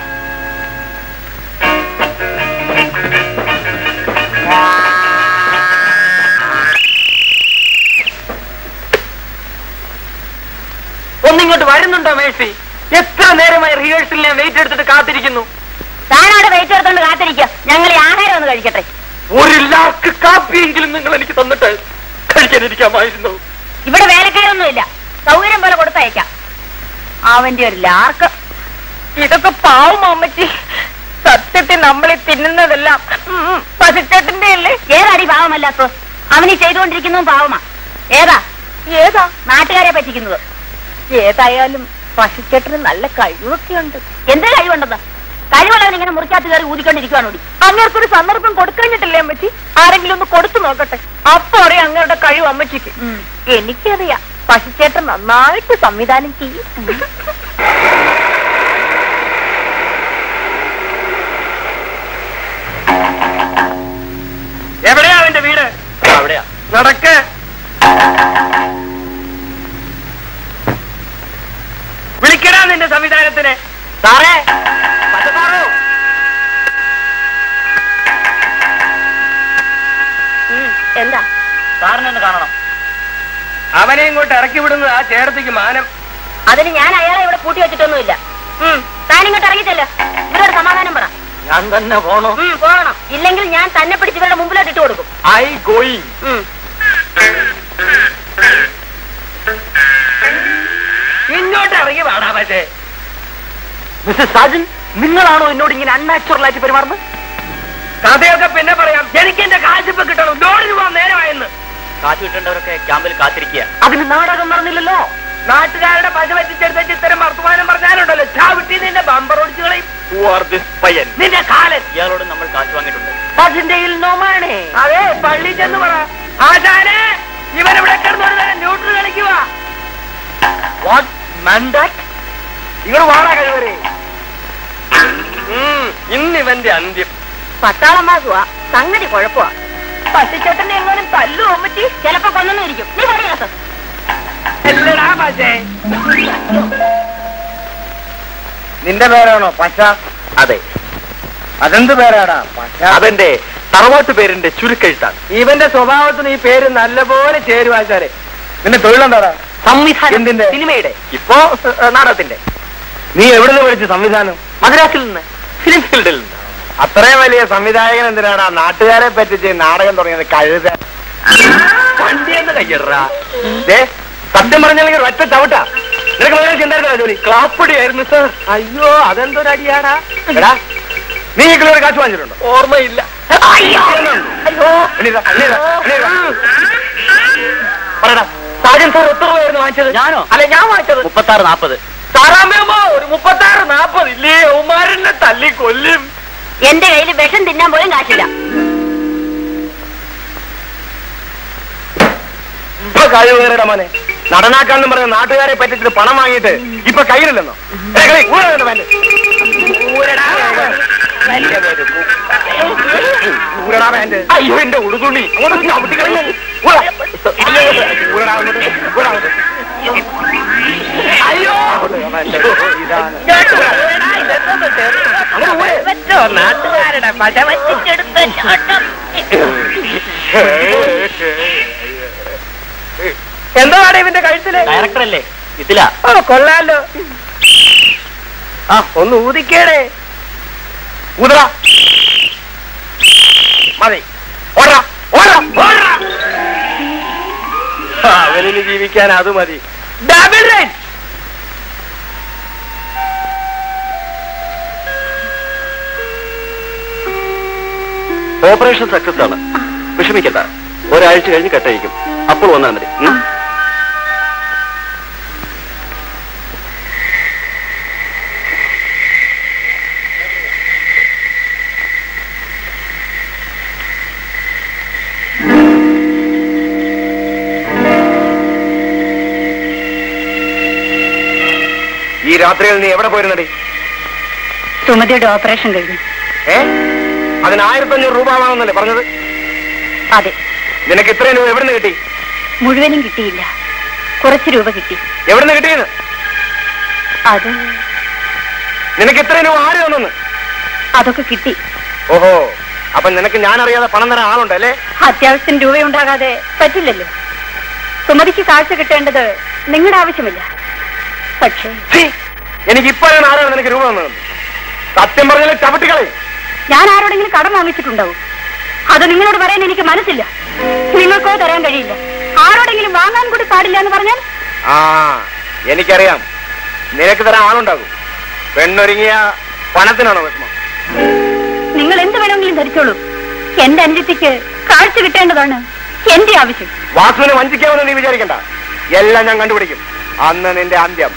ഒന്നിങ്ങോട്ട് വരുന്നുണ്ടോ മേഴ്സി എത്ര നേരമായി റിഹേഴ്സലിൽ ഞാൻ വെയിറ്റ് എടുത്തിട്ട് കാത്തിരിക്കുന്നു താനവിടെ വെയിറ്റ് എടുത്തോണ്ട് കാത്തിരിക്കുക ഞങ്ങൾ ഈ ആഹാരം ഒന്ന് കഴിക്കട്ടെ ഒരു ലാക്ക് കാപ്പിയെങ്കിലും നിങ്ങൾ എനിക്ക് തന്നിട്ട് കഴിക്കാനിരിക്കാമായിരുന്നു ഇവിടെ വേലക്കാരൊന്നുമില്ല സൗകര്യം പോലെ കൊടുത്തയക്കാം അവന്റെ ഒരു ലാർക്ക് ഇതൊക്കെ പാവം അമ്മച്ചി സത്യത്തിൽ നമ്മൾ തിന്നുന്നതെല്ലാം പശുച്ചേട്ടന്റെ അല്ലേ ഏതാടി പാവമല്ലാത്തോ അവനീ ചെയ്തുകൊണ്ടിരിക്കുന്നതും പാവമാ ഏതാ ഏതാ നാട്ടുകാരെ പറ്റിക്കുന്നത് ഏതായാലും പശുച്ചേട്ടന് നല്ല കഴിവൊക്കെ ഉണ്ട് എന്ത് കഴിവുണ്ടെന്ന് കഴിവുള്ളവൻ ഇങ്ങനെ മുറിക്കാത്ത കയറി ഊതിക്കൊണ്ടിരിക്കുവാണോടി അങ്ങേർക്കൊരു സന്ദർഭം കൊടുക്കഴിഞ്ഞിട്ടില്ലേ അമ്മച്ചി ആരെങ്കിലും ഒന്ന് കൊടുത്തു നോക്കട്ടെ അപ്പൊ അറിയാം അങ്ങയുടെ കഴിവ് അമ്മച്ചിക്ക് എനിക്കറിയാം പശുച്ചേട്ടൻ നന്നായിട്ട് സംവിധാനം ചെയ്യും എവിടെയാ അവന്റെ വീട് അവിടെയാ നടക്ക് വിളിക്കടാ നിന്റെ സംവിധാനത്തിന് സാറേ പച്ചസാറോ എന്താ സാറിനെ ഒന്ന് കാണണം അവനെ ഇങ്ങോട്ട് ഇറക്കി വിടുന്നത് ആ ചേർത്തിക്ക് മാനം അതിന് ഞാൻ അയാളെ ഇവിടെ പൂട്ടി വെച്ചിട്ടൊന്നുമില്ല ഉം, താനിങ്ങോട്ട് ഇറങ്ങിച്ചല്ല ഇവരോട് സമാധാനം പറ ഞാൻ തന്നെ പോണോ ഉം, പോകണം ഇല്ലെങ്കിൽ ഞാൻ തന്നെ പിടിച്ച് ഇവരുടെ മുമ്പിലോട്ട് ഇട്ട് കൊടുക്കും ഐ ഗോയിങ് ഉം. ഇങ്ങോട്ട് ഇറങ്ങി വാടാ പക്ഷേ മിസ്റ്റർ സാജൻ നിങ്ങളാണോ എന്നോട് ഇങ്ങനെ അൺനാച്ചുറൽ ആയിട്ട് പെരുമാറുന്നത് കഥയൊക്കെ പിന്നെ പറയാം എനിക്ക് എന്റെ കാശിപ്പ് കിട്ടണം ലോറിന് പോകാൻ നേരമായെന്ന് കാശ് കിട്ടേണ്ടവരൊക്കെ ക്യാമ്പിൽ കാത്തിരിക്കുക അതിന് നാടകം നടന്നില്ലല്ലോ നാട്ടുകാരുടെ പശ പറ്റിച്ചെടുത്ത ഇത്തരം വർത്തമാനം പറഞ്ഞാലുണ്ടല്ലോ ചാവിട്ടി നിന്റെ ബമ്പർ ഒടിച്ചു കളയും പയ്യൻ നിന്റെ കാലൻ ഇയാളോട് നമ്മൾ കാശ് വാങ്ങിയിട്ടുണ്ട് അതിന്റെ നോമാണേ അതെ പള്ളി ചെന്ന് പറ ആശാനെ ഇവനിവിടെ കിടന്നൊരു നേരം ന്യൂട്രൽ കളിക്കുക വാട്ട് മണ്ടാറ്റ് നിങ്ങൾ വാടാ കഴിവരെ ഇന്നിവന്റെ അന്ത്യം പട്ടാളം മാസുവാ സംഗതി കുഴപ്പമാ പട്ടിച്ചേട്ടനെ എങ്ങാനും തല്ലു അമ്മച്ചി ചിലപ്പോ കൊന്നു ഇരിക്കും നീ പറയാത്ത എല്ലടാ പക്ഷേ നിന്റെ പേരാണോ പശ അതെ അതെന്ത് പേരാടാ പശ അതെന്റെ തറവാട്ട് പേരിന്റെ ചുരുക്കെഴുത്താണ് ഇവന്റെ സ്വഭാവത്തിന് ഈ പേര് നല്ലപോലെ ചേരും ആശാരെ നിന്റെ തൊഴിലെന്താടാ സംവിധാനം എന്തിന്റെ? സിനിമയുടെ ഇപ്പോ ഏഹ്, നാടകത്തിന്റെ നീ എവിടെ നിന്ന് പഠിച്ചു സംവിധാനം മദ്രാസിൽ നിന്ന് ഫിലിം ഫീൽഡിൽ നിന്ന് അത്രയും വലിയ സംവിധായകൻ എന്തിനാടാ നാട്ടുകാരെ പറ്റിച്ച് നാടകം തുടങ്ങിയത് കഴുത വണ്ടിയെന്ന് കയ്യടാ ദേ, സത്യം പറഞ്ഞില്ലെങ്കിൽ ഒറ്റ ചവിട്ടാ നിനക്ക് മദ്രാസ് എന്തായിരുന്നു ജോലി ക്ലാപ്പടിയായിരുന്നു സാർ അയ്യോ അതെന്തൊരടിയാടാ എടാ നീ ഈ കിലോ കാശ് വാങ്ങിച്ചിട്ടുണ്ടോ ഓർമ്മയില്ല എണീറ്റാ, എണീറ്റാ, എണീറ്റാ. പറയടാ സാജൻ സാർ എത്ര രൂപയായിരുന്നു വാങ്ങിച്ചത് ഞാനോ? അല്ല ഞാൻ വാങ്ങിച്ചത് മുപ്പത്താറ് നാപ്പത് സാറാമ്മ ഒരു മുപ്പത്താറ് നാപ്പത് ഇല്ലേ ഉമാരനെ തല്ലി കൊല്ലും എന്റെ കയ്യിൽ വിഷം തിന്നാൻ പോലും കാശില്ല ഇപ്പൊ കഴിവ് കയറിയുടെ മോനെ നടനാക്കാന്നും പറഞ്ഞ നാട്ടുകാരെ പറ്റിച്ചിട്ട് പണം വാങ്ങിയിട്ട് ഇപ്പൊ കയ്യിലില്ലെന്നോ ഏ, കളി, ഊരാ നിന്റെ പാന്റ്. ഊരടാ പാന്റ്. അയ്യോ എന്റെ ഉടുതുണി അങ്ങോട്ട് ചവിട്ടിക്കളഞ്ഞു. ഊരാ. ഊരടാ അങ്ങോട്ട്. ഊരാ അങ്ങോട്ട്. അയ്യോ ഇതാണ്. നാട്ടുകാരുടെ പശ വച്ചിട്ടെടുത്ത ചാട്ടം എന്താണ് ഇവന്റെ കഴുത്തില് ഡയറക്ടർ അല്ലേ ഇതില ഓ കൊള്ളാലോ ആ ഒന്ന് ഊതിക്കേടേ ഊതടാ. മതി ഓടടാ ഓടടാ ഓടടാ ആ, അവനിന് ജീവിക്കാൻ അത് മതി ഡബിൾ റൈറ്റ് ഓപ്പറേഷൻ സക്സസ് ആണ് വിഷമിക്കണ്ട ഒരാഴ്ച കഴിഞ്ഞ് കെട്ടഴിക്കും അപ്പോൾ വന്നാൽ മതി ഉം? ഈ രാത്രിയിൽ നീ എവിടെ പോയിരുന്നടി സുമതിയുടെ ഓപ്പറേഷൻ കഴിഞ്ഞു ഏ അതിന് ആയിരത്തി അഞ്ഞൂറ് രൂപ ആവാമെന്നല്ലേ പറഞ്ഞത് അതെ നിനക്ക് ഇത്രയും രൂപ എവിടെ നിന്ന് കിട്ടി മുഴുവനും കിട്ടിയില്ല കുറച്ച് രൂപ കിട്ടി എവിടെ നിന്ന് കിട്ടിയെന്ന് അത് നിനക്ക് ഇത്രയും രൂപ ആര് തന്നെന്ന് അതൊക്കെ കിട്ടി ഓഹോ അപ്പൊ നിനക്ക് ഞാൻ അറിയാതെ പണം തരാൻ ആളുണ്ടല്ലേ അത്യാവശ്യം രൂപയുണ്ടാകാതെ പറ്റില്ലല്ലോ സുമതിക്ക് കാഴ്ച കിട്ടേണ്ടത് നിങ്ങളുടെ ആവശ്യമില്ല പക്ഷേ ഛീ, എനിക്ക് ഇപ്പോഴാണ് ആരാണ് നിനക്ക് രൂപ തന്നത് സത്യം പറഞ്ഞാൽ ചവിട്ടിക്കളെ ഞാൻ ആരോടെങ്കിലും കടം വാങ്ങിച്ചിട്ടുണ്ടാവും അത് നിങ്ങളോട് പറയാൻ എനിക്ക് മനസ്സില്ല നിങ്ങൾക്കോ തരാൻ കഴിയില്ല ആരോടെങ്കിലും വാങ്ങാൻ കൂടി പാടില്ല എന്ന് പറഞ്ഞാൽ ആ എനിക്കറിയാം നിനക്ക് തരാൻ ആളുണ്ടാകും പെണ്ണൊരുങ്ങിയ പണത്തിനാണോ വിഷമം നിങ്ങൾ എന്ത് വേണമെങ്കിലും ധരിച്ചോളൂ എന്റെ അനുജത്തിക്ക് കാഴ്ച കിട്ടേണ്ടതാണ് എന്റെ ആവശ്യം വാസുവിനെ വഞ്ചിക്കാമെന്ന് നീ വിചാരിക്കണ്ട എല്ലാം ഞാൻ കണ്ടുപിടിക്കും അന്ന് നിന്റെ അന്ത്യം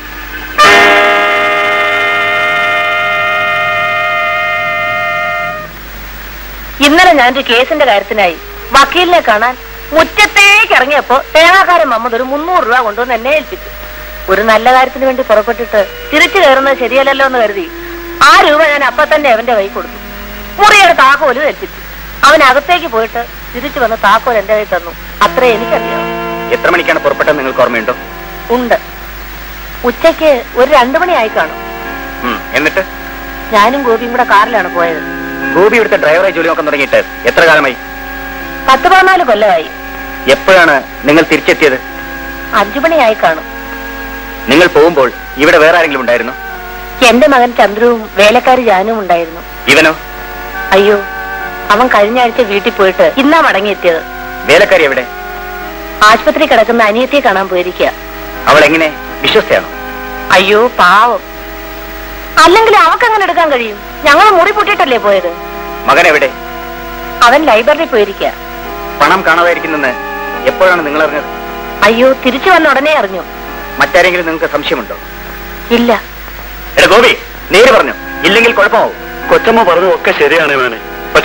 ഇന്നലെ ഞാനൊരു കേസിന്റെ കാര്യത്തിനായി വക്കീലിനെ കാണാൻ മുറ്റത്തേക്ക് ഇറങ്ങിയപ്പോ തേങ്ങാക്കാരൻ മമ്മദ് ഒരു മുന്നൂറ് രൂപ കൊണ്ടുവന്ന് എന്നെ ഏൽപ്പിച്ചു ഒരു നല്ല കാര്യത്തിന് വേണ്ടി പുറപ്പെട്ടിട്ട് തിരിച്ചു കയറുന്നത് ശരിയല്ലല്ലോ എന്ന് കരുതി ആ രൂപ ഞാൻ അപ്പൊ തന്നെ അവന്റെ കൈ കൊടുത്തു മുറിയുടെ താക്കോല് ഏൽപ്പിച്ചു അവൻ അകത്തേക്ക് പോയിട്ട് തിരിച്ചു വന്ന് താക്കോൽ എന്റെ കൈ തന്നു അത്രേ എനിക്കറിയാം എത്ര മണിക്കാണ് പുറപ്പെട്ടത് നിങ്ങൾക്ക് ഓർമ്മയുണ്ടോ ഉണ്ട് ഉച്ചയ്ക്ക് ഒരു രണ്ടു മണിയായി കാണും ഉം, എന്നിട്ട് ഞാനും ഗോപിയും കൂടെ കാറിലാണ് പോയത് ഗോപി ഇവിടുത്തെ ഡ്രൈവറായി ജോലി നോക്കാൻ തുടങ്ങിയിട്ട് എത്ര കാലമായി പത്ത് പതിനാല് കൊല്ലമായി എപ്പോഴാണ് നിങ്ങൾ തിരിച്ചെത്തിയത് അഞ്ചു മണിയായി കാണും നിങ്ങൾ പോകുമ്പോൾ ഇവിടെ വേറെ ആരെങ്കിലും ഉണ്ടായിരുന്നു എന്റെ മകൻ ചന്ദ്രുവും വേലക്കാരി ജാനും ഉണ്ടായിരുന്നു ഇവനോ അയ്യോ അവൻ കഴിഞ്ഞ ആഴ്ച വീട്ടിൽ പോയിട്ട് ഇന്നാ മടങ്ങിയെത്തിയത് വേലക്കാരി എവിടെ ആശുപത്രി കിടക്കുന്ന അനിയത്തിയെ കാണാൻ പോയിരിക്കുക അവൾ എങ്ങനെ വിശ്വസ്തയാണോ അയ്യോ പാവം അല്ലെങ്കിൽ അവക്കങ്ങനെ എടുക്കാൻ കഴിയും ഞങ്ങൾ മുറി പൊട്ടിയിട്ടല്ലേ പോയത് മകൻ എവിടെ അവൻ ലൈബ്രറിയിൽ പോയിരിക്കുക പണം കാണാതായിരിക്കുന്നെന്ന് എപ്പോഴാണ് നിങ്ങൾ അറിഞ്ഞത് അയ്യോ തിരിച്ചു വന്ന ഉടനെ അറിഞ്ഞു മറ്റാരെങ്കിലും നിങ്ങൾക്ക് സംശയമുണ്ടോ ഇല്ല എടാ ഗോപി നേര് പറഞ്ഞു ഇല്ലെങ്കിൽ കുഴപ്പമാവും കൊച്ചമ്മ പറഞ്ഞതൊക്കെ ശരിയാണ് മോനെ പക്ഷെ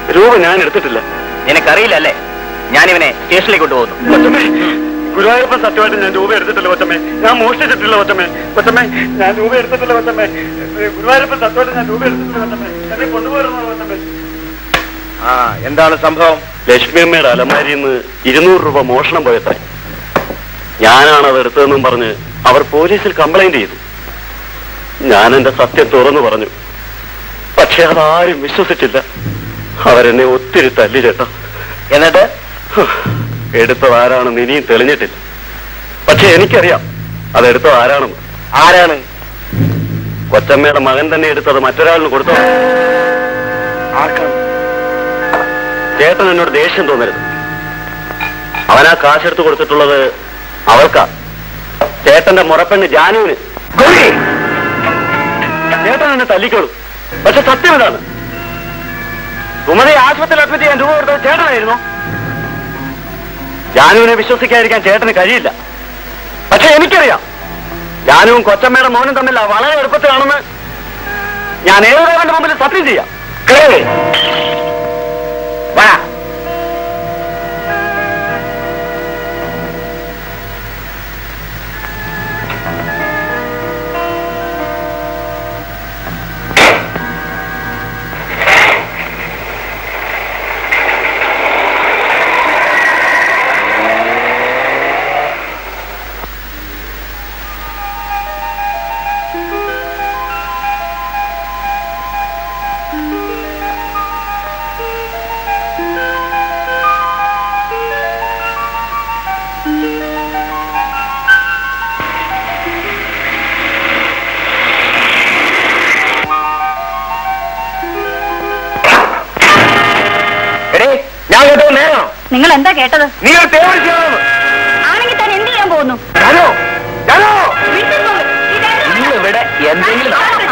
രൂപ ഞാൻ എടുത്തിട്ടില്ല നിനക്കറിയില്ല അല്ലേ ഞാനിവനെ സ്റ്റേഷനിലേക്ക് കൊണ്ടുപോകുന്നു കൊച്ചമ്മേ ഗുരുവായൂരപ്പൻ സത്യമായിട്ട് ഞാൻ രൂപ എടുത്തിട്ടില്ല കൊച്ചമ്മേ ഞാൻ മോഷ്ടിച്ചിട്ടില്ല കൊച്ചമ്മേ കൊച്ചമ്മേ ഞാൻ രൂപ എടുത്തിട്ടില്ല കൊച്ചമ്മേ ഗുരുവായൂരപ്പൻ സത്യമായിട്ട് ഞാൻ രൂപ എടുത്തിട്ടില്ല കൊച്ചമ്മേ എന്നെ കൊണ്ടുപോയിരുന്നു കൊച്ചമ്മേ ആ എന്താണ് സംഭവം ലക്ഷ്മി അമ്മയുടെ അലമാരിയിൽ നിന്ന് ഇരുന്നൂറ് രൂപ മോഷണം പോയത്രേ ഞാനാണ് അത് എടുത്തതെന്നും പറഞ്ഞ് അവർ പോലീസിൽ കംപ്ലൈന്റ് ചെയ്തു ഞാൻ എന്റെ സത്യം തുറന്നു പറഞ്ഞു പക്ഷെ അതാരും വിശ്വസിച്ചില്ല അവരെന്നെ ഒത്തിരി തല്ലി ചേട്ടാ എന്നിട്ട് എടുത്തത് ആരാണെന്ന് ഇനിയും തെളിഞ്ഞിട്ടില്ല പക്ഷെ എനിക്കറിയാം അതെടുത്തത് ആരാണെന്ന് ആരാണ് കൊച്ചമ്മയുടെ മകൻ തന്നെ എടുത്തത് മറ്റൊരാളിന് കൊടുത്തോ ആർക്കാണ് ചേട്ടൻ എന്നോട് ദേഷ്യം തോന്നരുത് അവനാ കാശെടുത്ത് കൊടുത്തിട്ടുള്ളത് അവൾക്കാ ചേട്ടന്റെ മുറപ്പെണ്ണ് ജാനുവിന് ചേട്ടൻ എന്നെ തല്ലിക്കോളൂ പക്ഷെ സത്യം ഇതാണ് സുമതയെ ആശുപത്രിയിൽ അഡ്മിറ്റ് ചെയ്യാൻ രൂപ കൊടുത്തത് ചേട്ടനായിരുന്നു ജാനുവിനെ വിശ്വസിക്കാതിരിക്കാൻ ചേട്ടന് കഴിയില്ല പക്ഷെ എനിക്കറിയാം ജാനുവും കൊച്ചമ്മയുടെ മോനും തമ്മിൽ വളരെ എളുപ്പത്തിലാണെന്ന് ഞാൻ ഏതൊരാളുടെ മുമ്പിൽ സത്യം ചെയ്യാം കേറി. വാ എടേ ഞാൻ കേട്ടോ നേരം നിങ്ങൾ എന്താ കേട്ടത് നീ ഒരു തേവടിച്ചാണ് ആണെങ്കിൽ താൻ എന്ത് ചെയ്യാൻ പോകുന്നു ജാനോ ജാനോ ഇവിടെ എന്തെങ്കിലും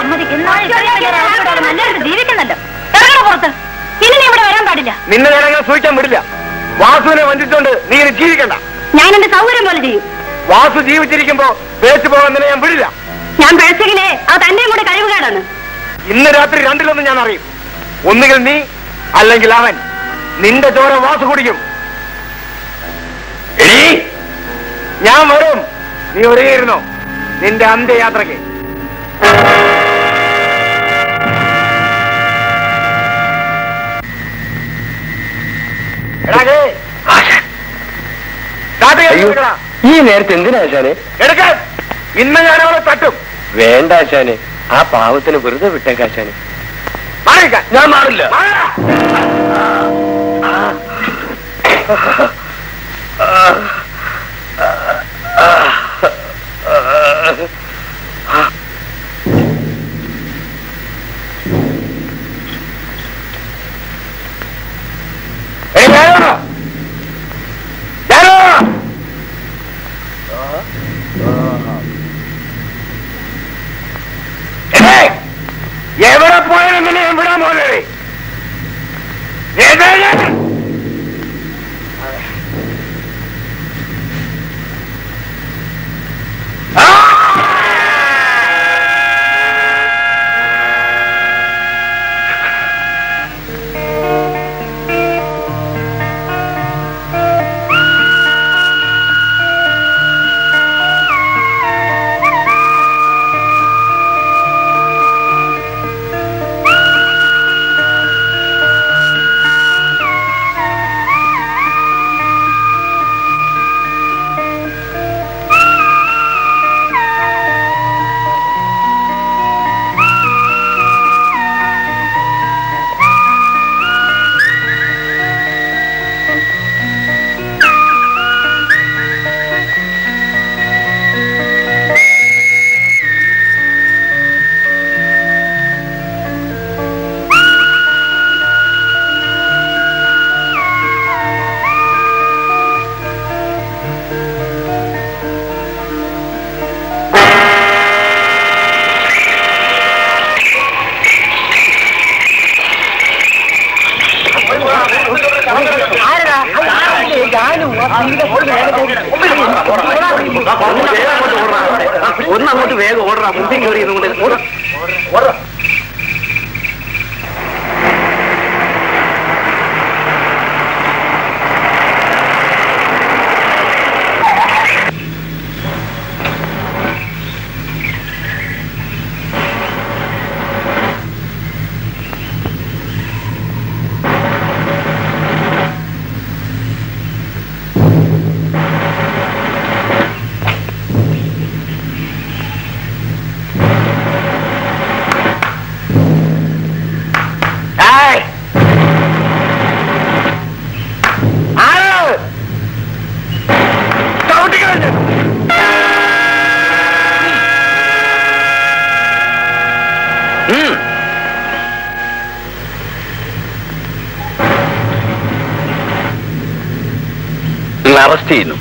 നല്ലൊരു ജീവിക്കുന്നല്ലോ ഇറങ്ങണ പുറത്ത് ഇനി നീ ഇവിടെ വരാൻ പാടില്ല നിന്നെ ഞാൻ അങ്ങനെ സൂക്ഷിക്കാൻ വിടില്ല വാസുവിനെ വഞ്ചിച്ചുകൊണ്ട് നീ ഇനി ജീവിക്കണ്ട ഞാൻ എന്റെ സൗകര്യം പോലെ ചെയ്യും വാസു ജീവിച്ചിരിക്കുമ്പോ പേച്ചു പോകാൻ നിന്നെ ഞാൻ വിടില്ല ഞാൻ പിഴച്ചെങ്കിലേ അത് തന്റെയും കൂടെ കഴിവുകേടാണ് ഇന്ന് രാത്രി രണ്ടിലൊന്നും ഞാൻ അറിയും ഒന്നുകിൽ നീ അല്ലെങ്കിൽ അവൻ നിന്റെ ചോര വാസു കുടിക്കും എടീ, ഞാൻ വരും നീ ഒരുങ്ങിയിരുന്നോ നിന്റെ അന്ത്യയാത്രയ്ക്ക് എടാ, ദേ. കാട്ട് കയറ്റി വെക്കടാ. ഈ നേരത്തെ എന്തിനാ ആശാനെ എടുക്കാൻ ഇന്ന് ഞാൻ അവളെ തട്ടും വേണ്ട ആശാനെ ആ പാവത്തിന് വെറുതെ വിട്ടേക്ക് ആശാനെ മാറിക്കാൻ ഞാൻ മാറില്ല എവിടെ പോയാലും നിന്നെ ഞാൻ വിടാൻ പോലെ ഒന്നങ്ങോട്ട് വേഗം ഓടറാ മുമ്പിൽ കയറി ഇരുന്നുകൊണ്ട് ഓട. നിങ്ങൾ അറസ്റ്റ് ചെയ്യുന്നു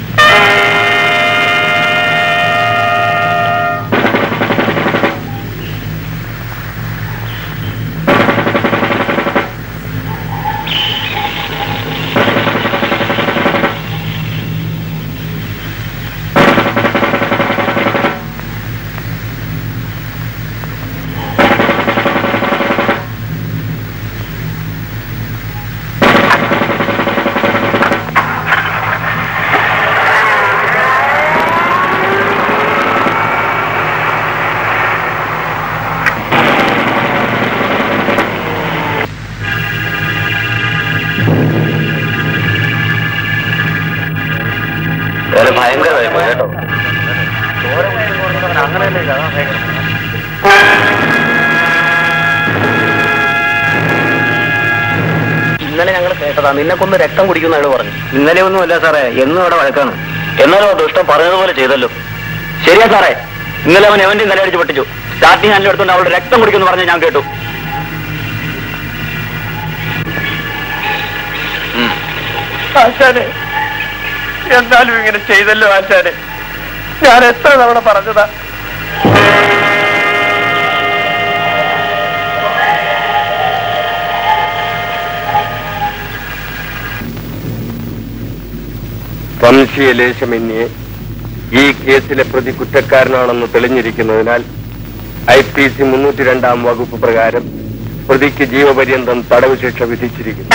ഭയങ്കരമായി പോയി കേട്ടോ അങ്ങനെ തന്നെ ഇല്ല, അതാ ഭയങ്കരം. ഇന്നലെ ഞങ്ങൾ കേട്ടതാ നിന്നെ കൊന്ന് രക്തം കുടിക്കുന്ന അയാൾ പറഞ്ഞു ഇന്നലെ ഒന്നുമല്ല സാറേ എന്നും അവിടെ വഴക്കാണ് എന്നാലും ആ ദുഷ്ടം പറഞ്ഞതുപോലെ ചെയ്തല്ലോ ശരിയാ സാറേ ഇന്നലെ അവൻ എവന്റെ നില അടിച്ച് പൊട്ടിച്ചു സ്റ്റാർട്ടിങ് ഹാൻഡിൽ എടുത്തുകൊണ്ട് അവളുടെ രക്തം കുടിക്കുന്നു പറഞ്ഞ് ഞാൻ കേട്ടു ആശാനെ എന്നാലും ഇങ്ങനെ ചെയ്തല്ലോ ആശാനെ ഞാൻ എത്ര തവണ പറഞ്ഞതാ സംശയലേശമന്യേ ഈ കേസിലെ പ്രതി കുറ്റക്കാരനാണെന്ന് തെളിഞ്ഞിരിക്കുന്നതിനാൽ ഐ പി സി മുന്നൂറ്റി രണ്ടാം വകുപ്പ് പ്രകാരം പ്രതിക്ക് ജീവപര്യന്തം തടവ് ശിക്ഷ വിധിച്ചിരിക്കുന്നു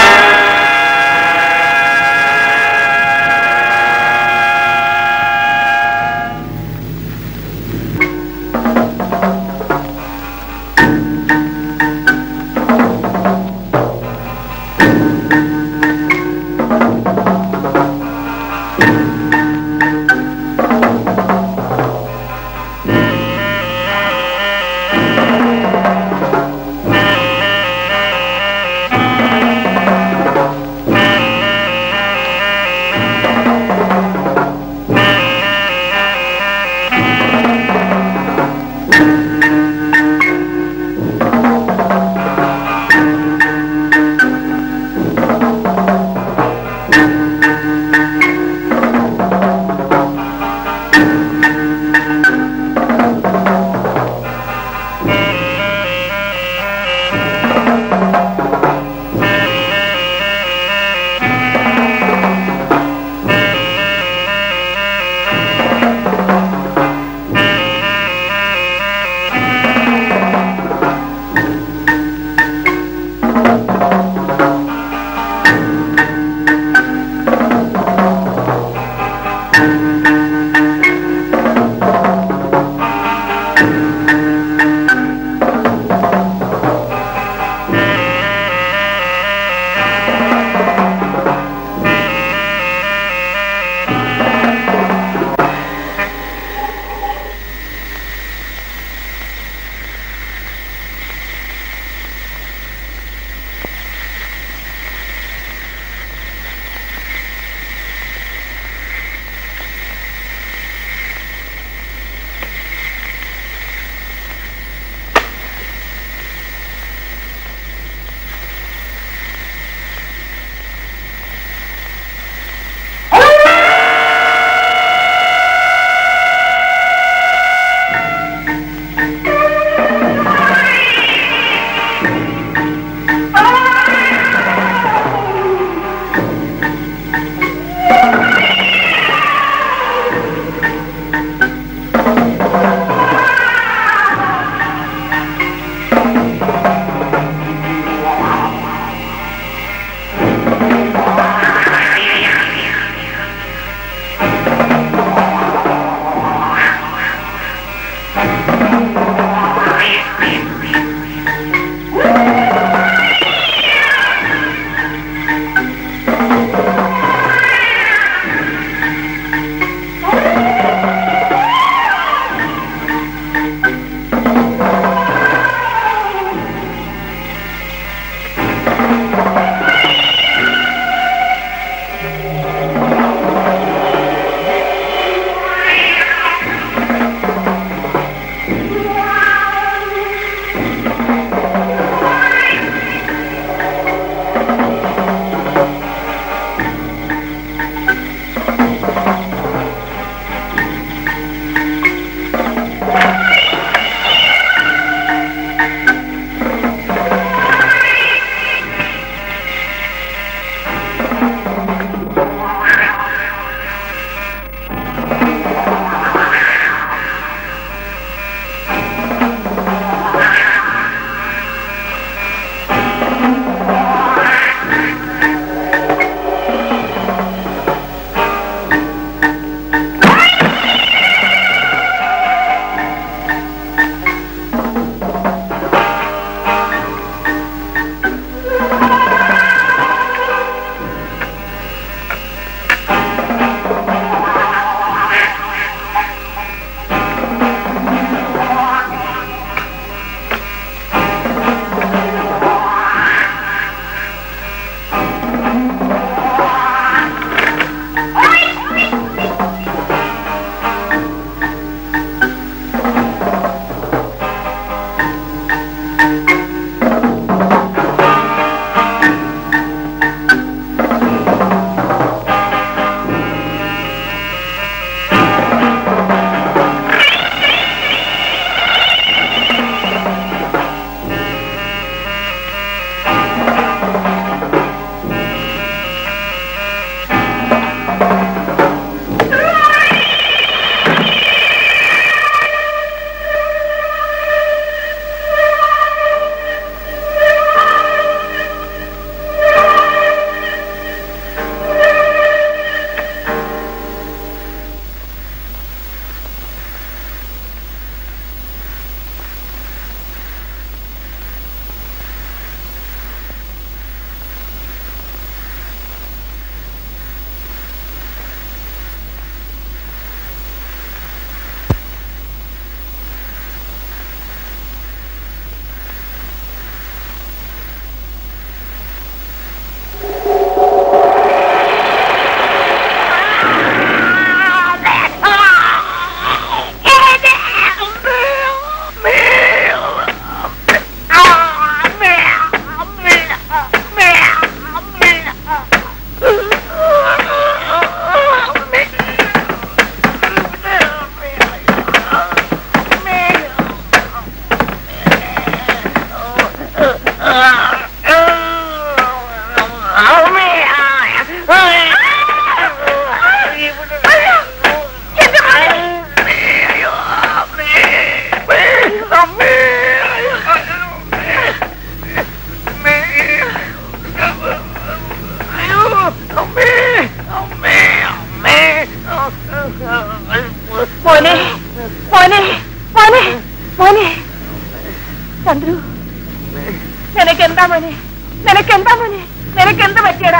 ചന്ദ്രു നിനക്കെന്താ മോനെ നിനക്കെന്താ മോനെ നിനക്കെന്ത് പറ്റിയടാ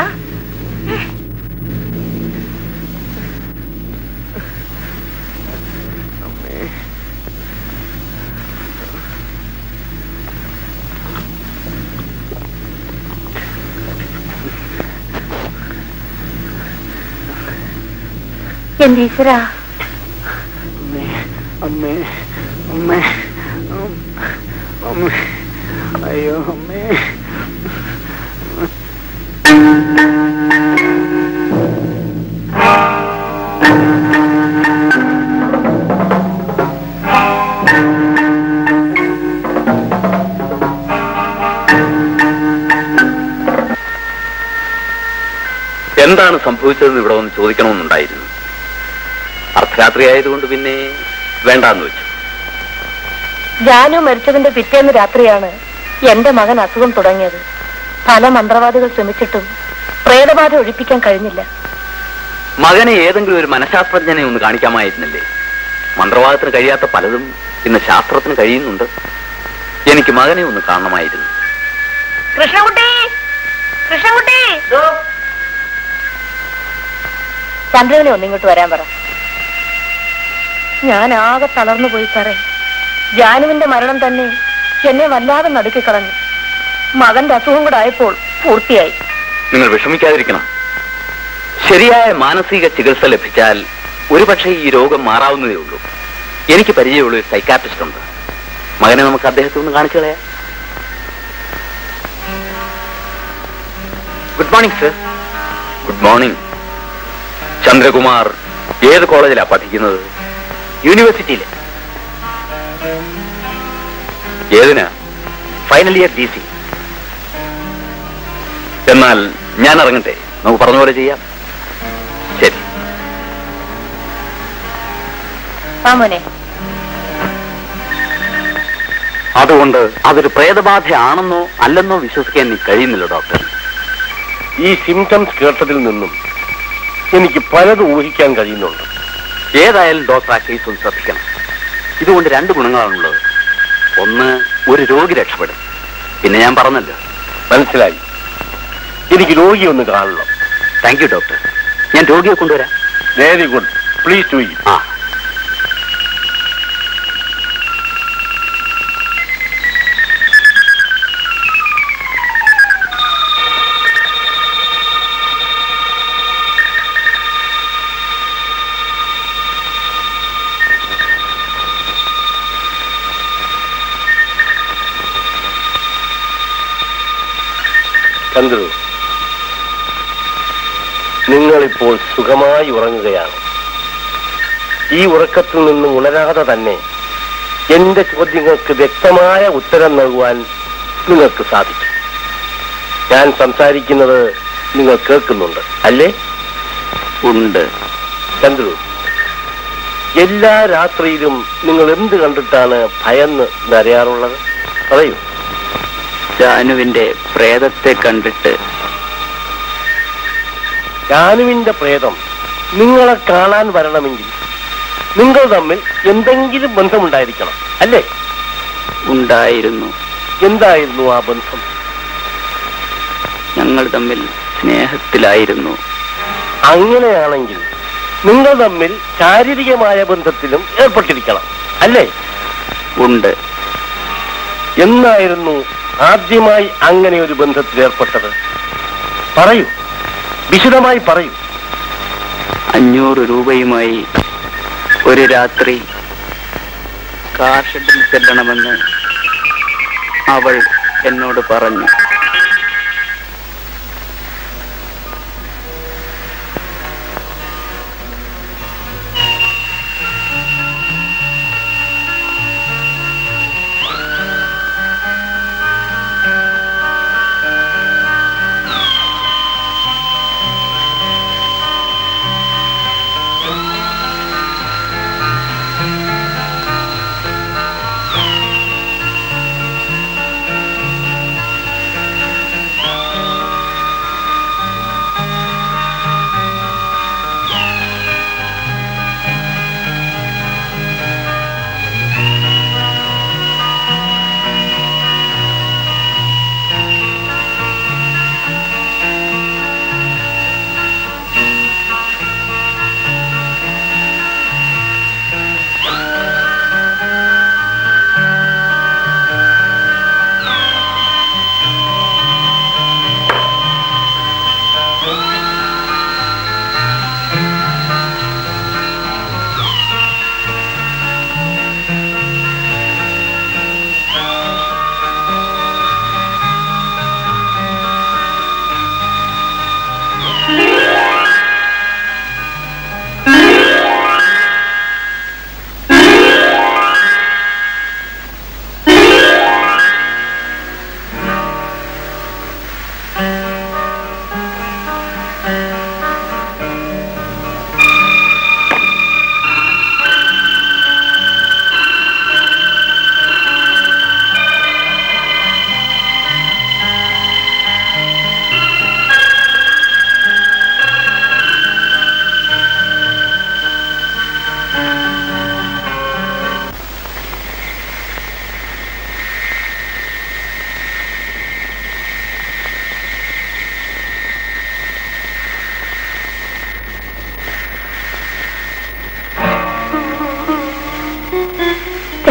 എന്റെ ഈശ്വര അമ്മേ അമ്മേ അമ്മേ അയ്യോ അമ്മേ എന്താണ് സംഭവിച്ചതെന്ന് ഇവിടെ വന്ന് ചോദിക്കണമെന്നുണ്ടായിരുന്നു അർദ്ധരാത്രി ആയതുകൊണ്ട് പിന്നെ വേണ്ടാന്ന് വെച്ചു ജാനു മരിച്ചതിന്റെ പിറ്റേന്ന് രാത്രിയാണ് എന്റെ മകൻ അസുഖം തുടങ്ങിയത് പല മന്ത്രവാദികൾ ശ്രമിച്ചിട്ടും പ്രേതബാധ ഒഴിപ്പിക്കാൻ കഴിഞ്ഞില്ല മകനെ ഏതെങ്കിലും ഒരു മനഃശാസ്ത്രജ്ഞനെ ഒന്ന് കാണിക്കാമായിരുന്നില്ലേ മന്ത്രവാദത്തിന് കഴിയാത്ത പലതും ഇന്ന് ശാസ്ത്രത്തിന് കഴിയുന്നുണ്ട് എനിക്ക് മകനെ ഒന്ന് കാണണമായിരുന്നു കൃഷ്ണകുട്ടി കൃഷ്ണകുട്ടി ചന്ദ്രനെ ഒന്നിങ്ങോട്ട് വരാൻ പറ ഞാൻ ആകെ തളർന്നു പോയി സാറേ ജാനുവിന്റെ മരണം തന്നെ എന്നെ വല്ലാതെ നടുക്കി കളഞ്ഞു മകന്റെ അസുഖം കൂടെ ആയപ്പോൾ പൂർത്തിയായി നിങ്ങൾ വിഷമിക്കാതിരിക്കണം ശരിയായ മാനസിക ചികിത്സ ലഭിച്ചാൽ ഒരുപക്ഷെ ഈ രോഗം മാറാവുന്നതേ ഉള്ളൂ എനിക്ക് പരിചയമുള്ള ഒരു സൈക്കാട്രിസ്റ്റ് ഉണ്ട് മകനെ നമുക്ക് അദ്ദേഹത്തെ ഒന്ന് കാണിച്ചു കളയാം good morning sir good morning Chandrakumar ഏത് കോളേജിലാ പഠിക്കുന്നത് യൂണിവേഴ്സിറ്റിയിൽ ഏതിനാ ഫൈനൽ ഇയർ ഡി സി എന്നാൽ ഞാൻ ഇറങ്ങട്ടെ നമുക്ക് പറഞ്ഞ പോലെ ചെയ്യാം ശരി ആ മോനെ അതുകൊണ്ട് അതൊരു പ്രേതബാധയാണെന്നോ അല്ലെന്നോ വിശ്വസിക്കാൻ എനിക്ക് കഴിയുന്നില്ല ഡോക്ടർ ഈ സിംറ്റംസ് കേട്ടതിൽ നിന്നും എനിക്ക് പലതും ഊഹിക്കാൻ കഴിയുന്നുണ്ട് ഏതായാലും ഡോക്ടർ ആ കേസ് ഒന്ന് ശ്രദ്ധിക്കണം ഇതുകൊണ്ട് രണ്ട് ഗുണങ്ങളാണുള്ളത് ഒന്ന് ഒരു രോഗി രക്ഷപ്പെടും പിന്നെ ഞാൻ പറഞ്ഞല്ലോ മനസ്സിലായി എനിക്ക് രോഗിയെ ഒന്ന് കാണണം താങ്ക് യു ഡോക്ടർ ഞാൻ രോഗിയെ കൊണ്ടുവരാം വെരി ഗുഡ് പ്ലീസ് ടു ആ ചന്ദ്രു നിങ്ങളിപ്പോൾ സുഖമായി ഉറങ്ങുകയാണ് ഈ ഉറക്കത്തിൽ നിന്നും ഉണരാതെ തന്നെ എന്റെ ചോദ്യങ്ങൾക്ക് വ്യക്തമായ ഉത്തരം നൽകുവാൻ നിങ്ങൾക്ക് സാധിക്കും ഞാൻ സംസാരിക്കുന്നത് നിങ്ങൾ കേൾക്കുന്നുണ്ട് അല്ലേ ഉണ്ട് ചന്ദ്രു എല്ലാ രാത്രിയിലും നിങ്ങൾ എന്ത് കണ്ടിട്ടാണ് ഭയന്ന് നരയാറുള്ളത് പറയൂ ജാനുവിന്റെ പ്രേതത്തെ കണ്ടിട്ട് ജാനുവിന്റെ പ്രേതം നിങ്ങളെ കാണാൻ വരണമെങ്കിൽ നിങ്ങൾ തമ്മിൽ എന്തെങ്കിലും ബന്ധമുണ്ടായിരിക്കണം അല്ലേ ഉണ്ടായിരുന്നു എന്തായിരുന്നു ആ ബന്ധം ഞങ്ങൾ തമ്മിൽ സ്നേഹത്തിലായിരുന്നു അങ്ങനെയാണെങ്കിൽ നിങ്ങൾ തമ്മിൽ ശാരീരികമായ ബന്ധത്തിലും ഏർപ്പെട്ടിരിക്കണം അല്ലേ ഉണ്ട് എന്നായിരുന്നു ആദ്യമായി അങ്ങനെ ഒരു ബന്ധത്തിൽ ഏർപ്പെട്ടത് പറയൂ വിശദമായി പറയൂ അഞ്ഞൂറ് രൂപയുമായി ഒരു രാത്രി കാർ ഷെഡിൽ ചെല്ലണമെന്ന് അവൾ എന്നോട് പറഞ്ഞു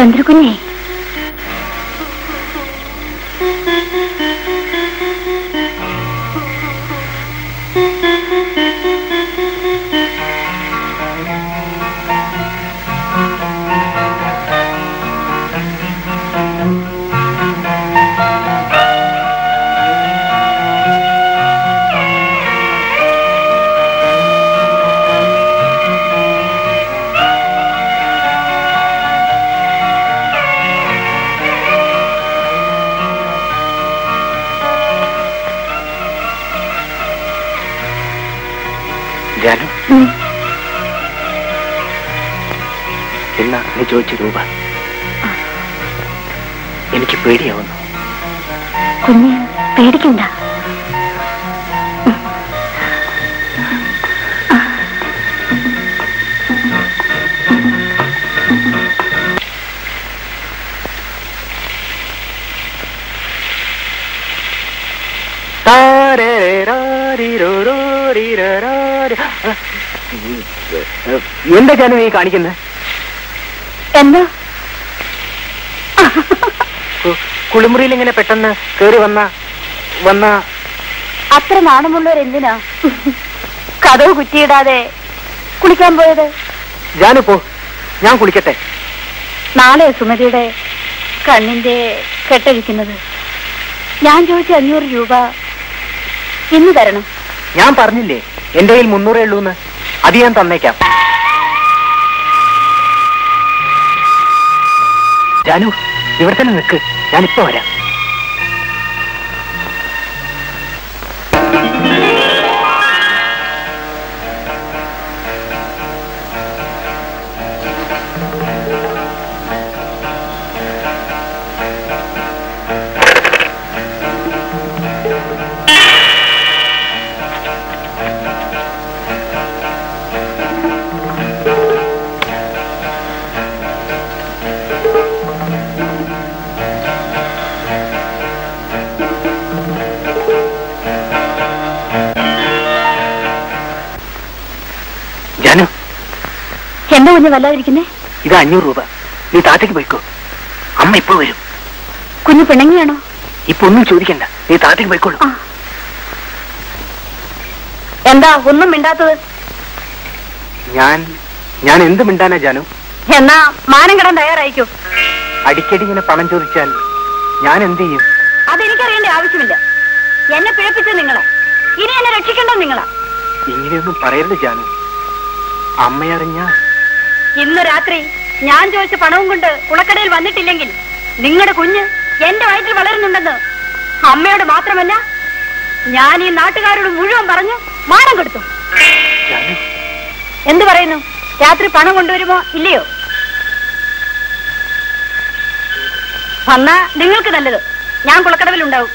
ചന്ദ്രകുഞ്ഞേ ജാനു എന്നാ നീ ചോദിച്ച രൂപ എനിക്ക് പേടിയാവുന്നു കുഞ്ഞ് പേടിക്കണ്ട എന്താ ജാനു നീ കാണിക്കുന്നത് എന്താ കുളിമുറിയിൽ ഇങ്ങനെ പെട്ടെന്ന് കേറി വന്ന വന്ന അത്ര നാണമുള്ളവരെന്തിനാ കഥവ് കുറ്റിയിടാതെ കുളിക്കാൻ പോയത് ജാനു പോ ഞാൻ കുളിക്കട്ടെ നാളെ സുമതിയുടെ കണ്ണിന്റെ കെട്ടഴിക്കുന്നത് ഞാൻ ചോദിച്ച അഞ്ഞൂറ് രൂപ ഇന്ന് തരണം ഞാൻ പറഞ്ഞില്ലേ എന്റെ കയ്യിൽ മുന്നൂറേ ഉള്ളൂന്ന് അത് ഞാൻ തന്നേക്കാം ജാനു ഇവിടെ തന്നെ നിൽക്ക് ഞാനിപ്പോ വരാം ജാനു എന്താ കുഞ്ഞ് വല്ലാതിരിക്കുന്നേ ഇത് അഞ്ഞൂറ് രൂപ നീ താത്തേക്ക് പോയിക്കോ അമ്മ ഇപ്പൊ വരും കുഞ്ഞ് പിണങ്ങിയാണോ ഇപ്പൊ ഒന്നും ചോദിക്കണ്ട നീ താത്തേക്ക് പോയിക്കോളൂ ആ. എന്താ ഒന്നും മിണ്ടാത്തത് ഞാൻ ഞാൻ എന്ത് മിണ്ടാനാ ജാനു എന്നാ മാനം കിടാൻ തയ്യാറായിക്കോ അടിക്കടി ഇങ്ങനെ പണം ചോദിച്ചാൽ ഞാൻ എന്ത് ചെയ്യും അതെനിക്കറിയേണ്ട ആവശ്യമില്ല എന്നെ പിഴപ്പിച്ചത് നിങ്ങളാ ഇനി എന്നെ രക്ഷിക്കേണ്ടത് നിങ്ങളാ ഇങ്ങനെയൊന്നും പറയരുത് ജാനു അമ്മയറിഞ്ഞ ഇന്ന് രാത്രി ഞാൻ ചോദിച്ച പണവും കൊണ്ട് കുളക്കടയിൽ വന്നിട്ടില്ലെങ്കിൽ നിങ്ങളുടെ കുഞ്ഞ് എന്റെ വയറ്റിൽ വളരുന്നുണ്ടെന്ന് അമ്മയോട് മാത്രമല്ല ഞാൻ ഈ നാട്ടുകാരോട് മുഴുവൻ പറഞ്ഞു മാനം കൊടുത്തു ജാനു എന്തു പറയുന്നു രാത്രി പണം കൊണ്ടുവരുമോ ഇല്ലയോ വന്നാ നിങ്ങൾക്ക് നല്ലത് ഞാൻ കുളക്കടവിലുണ്ടാവും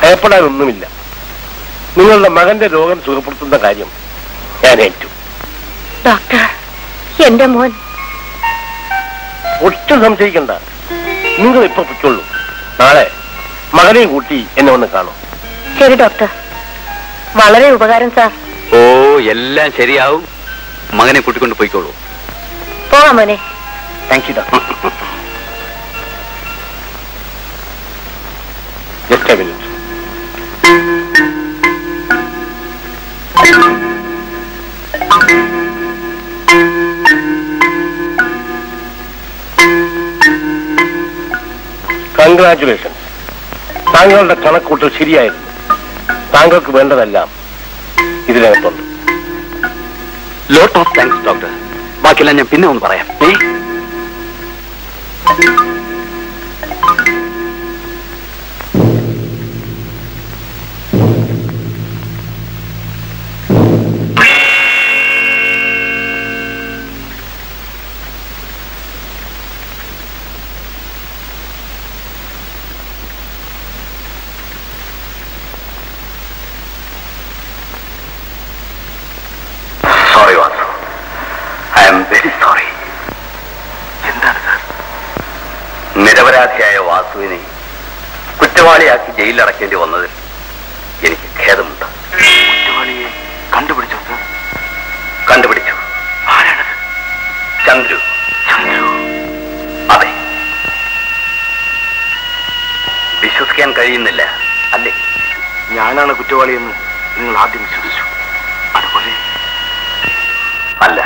ഭയപ്പെടാനൊന്നുമില്ല നിങ്ങളുടെ മകന്റെ രോഗം സുഖപ്പെടുത്തുന്ന കാര്യം ഞാൻ ഏറ്റു ഡോക്ടർ എന്റെ മോൻ ഒട്ടും സംശയിക്കണ്ട നിങ്ങൾ ഇപ്പൊ പൊയ്ക്കൊള്ളൂ നാളെ മകനെ കൂട്ടി എന്നെ ഒന്ന് കാണും ശരി ഡോക്ടർ വളരെ ഉപകാരം സാർ ഓ എല്ലാം ശരിയാവും മകനെ കൂട്ടിക്കൊണ്ട് പോയിക്കോളൂ പോവാം മോനെ thank you doctor just a minute congratulations താങ്കളുടെ കണക്കൂട്ടൽ ശരിയായിരുന്നു താങ്കൾക്ക് വേണ്ടതെല്ലാം ഇതിനകത്തുണ്ട് ലോട്ട് ഓഫ് താങ്ക്സ് ഡോക്ടർ ബാക്കിയെല്ലാം ഞാൻ പിന്നെ ഒന്ന് പറയാം ഏ sorry Vasu I am very sorry എന്താണ് സാർ നിരപരാധിയായ വാസുവിനെ കുറ്റവാളിയാക്കി ജയിലിലടക്കേണ്ടി വന്നതിൽ എനിക്ക് ഖേദമുണ്ട് കുറ്റവാളിയെ കണ്ടുപിടിച്ചോ സാർ കണ്ടുപിടിച്ചു ആരാണത് ചന്ദ്രു ചന്ദ്രു അതെ വിശ്വസിക്കാൻ കഴിയുന്നില്ല അല്ലേ ഞാനാണ് കുറ്റവാളിയെന്ന് നിങ്ങൾ ആദ്യം വിശ്വസിച്ചു അതുപോലെ അല്ല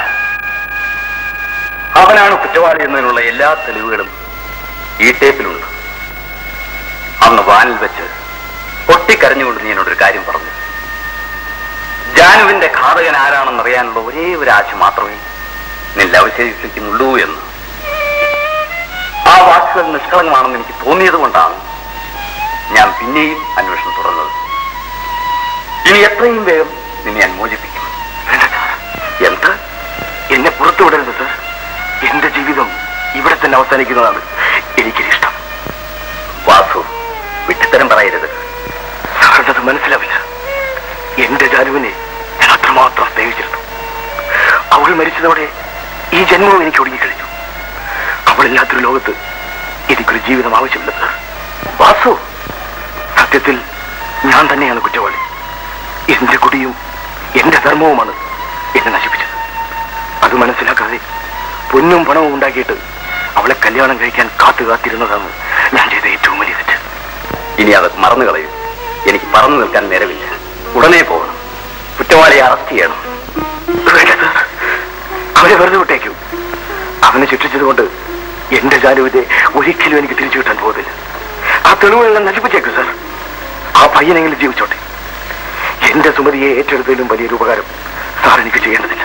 അവനാണ് കുറ്റവാളി എന്നതിനുള്ള എല്ലാ തെളിവുകളും ഈ ടേപ്പിലുണ്ട് അന്ന് വാനിൽ വെച്ച് പൊട്ടിക്കരഞ്ഞുകൊണ്ട് നീ എന്നോടൊരു കാര്യം പറഞ്ഞു ജാനുവിന്റെ ഘാതകൻ ആരാണെന്ന് അറിയാനുള്ള ഒരേ ഒരു ആശ മാത്രമേ നിന്നെ അവശേഷിക്കുന്നുള്ളൂ എന്ന് ആ വാക്കുകൾ നിഷ്കളങ്കമാണെന്ന് എനിക്ക് തോന്നിയത് കൊണ്ടാണ് ഞാൻ പിന്നെയും അന്വേഷണം തുടർന്നത് ഇനി എത്രയും വേഗം നിന്നെ ഞാൻ മോചിപ്പിക്കും എന്ത് എന്നെ പുറത്തു വിടരുത് സർ എന്റെ ജീവിതം ഇവിടെ തന്നെ അവസാനിക്കുന്നതാണ് എനിക്കിഷ്ടം വാസു വിട്ടിത്തരം പറയരുത് സാറിനത് മനസ്സിലാവില്ല എന്റെ ജാനുവിനെ ഞാൻ അത്രമാത്രം സ്നേഹിച്ചിരുന്നു അവൾ മരിച്ചതോടെ ഈ ജന്മവും എനിക്ക് ഒടുങ്ങിക്കഴിഞ്ഞു അവളില്ലാത്തൊരു ലോകത്ത് എനിക്കൊരു ജീവിതം ആവശ്യമില്ല സർ വാസു സത്യത്തിൽ ഞാൻ തന്നെയാണ് കുറ്റവാളി എന്റെ കുടിയും എന്റെ ധർമ്മവുമാണ് എന്നെ നശിപ്പിച്ചത് അത് മനസ്സിലാക്കാതെ പൊന്നും പണവും ഉണ്ടാക്കിയിട്ട് അവളെ കല്യാണം കഴിക്കാൻ കാത്തു കാത്തിരുന്നതാണ് ഞാൻ ചെയ്ത ഏറ്റവും വലിയ തെറ്റ് ഇനി അത് മറന്നു കളയൂ എനിക്ക് പറന്നു നിൽക്കാൻ നേരമില്ല ഉടനെ പോകണം കുറ്റവാളിയെ അറസ്റ്റ് ചെയ്യണം വേണ്ട സാർ അവനെ വെറുതെ വിട്ടേക്കൂ അവനെ ശിക്ഷിച്ചതുകൊണ്ട് എന്റെ ജാനുവിന്റെ ഒരിക്കലും എനിക്ക് തിരിച്ചു കിട്ടാൻ പോകുന്നില്ല ആ തെളിവുകളെല്ലാം നശിപ്പിച്ചേക്കൂ സാർ ആ പയ്യനെങ്കിലും ജീവിച്ചോട്ടെ എന്റെ സുമതിയെ ഏറ്റെടുത്തതിലും വലിയൊരു ഉപകാരം സാർ എനിക്ക് ചെയ്യേണ്ടതില്ല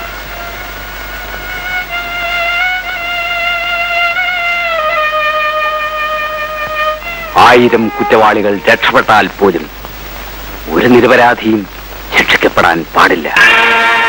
ആയിരം കുറ്റവാളികൾ രക്ഷപ്പെട്ടാൽ പോലും ഒരു നിരപരാധിയും ശിക്ഷിക്കപ്പെടാൻ പാടില്ല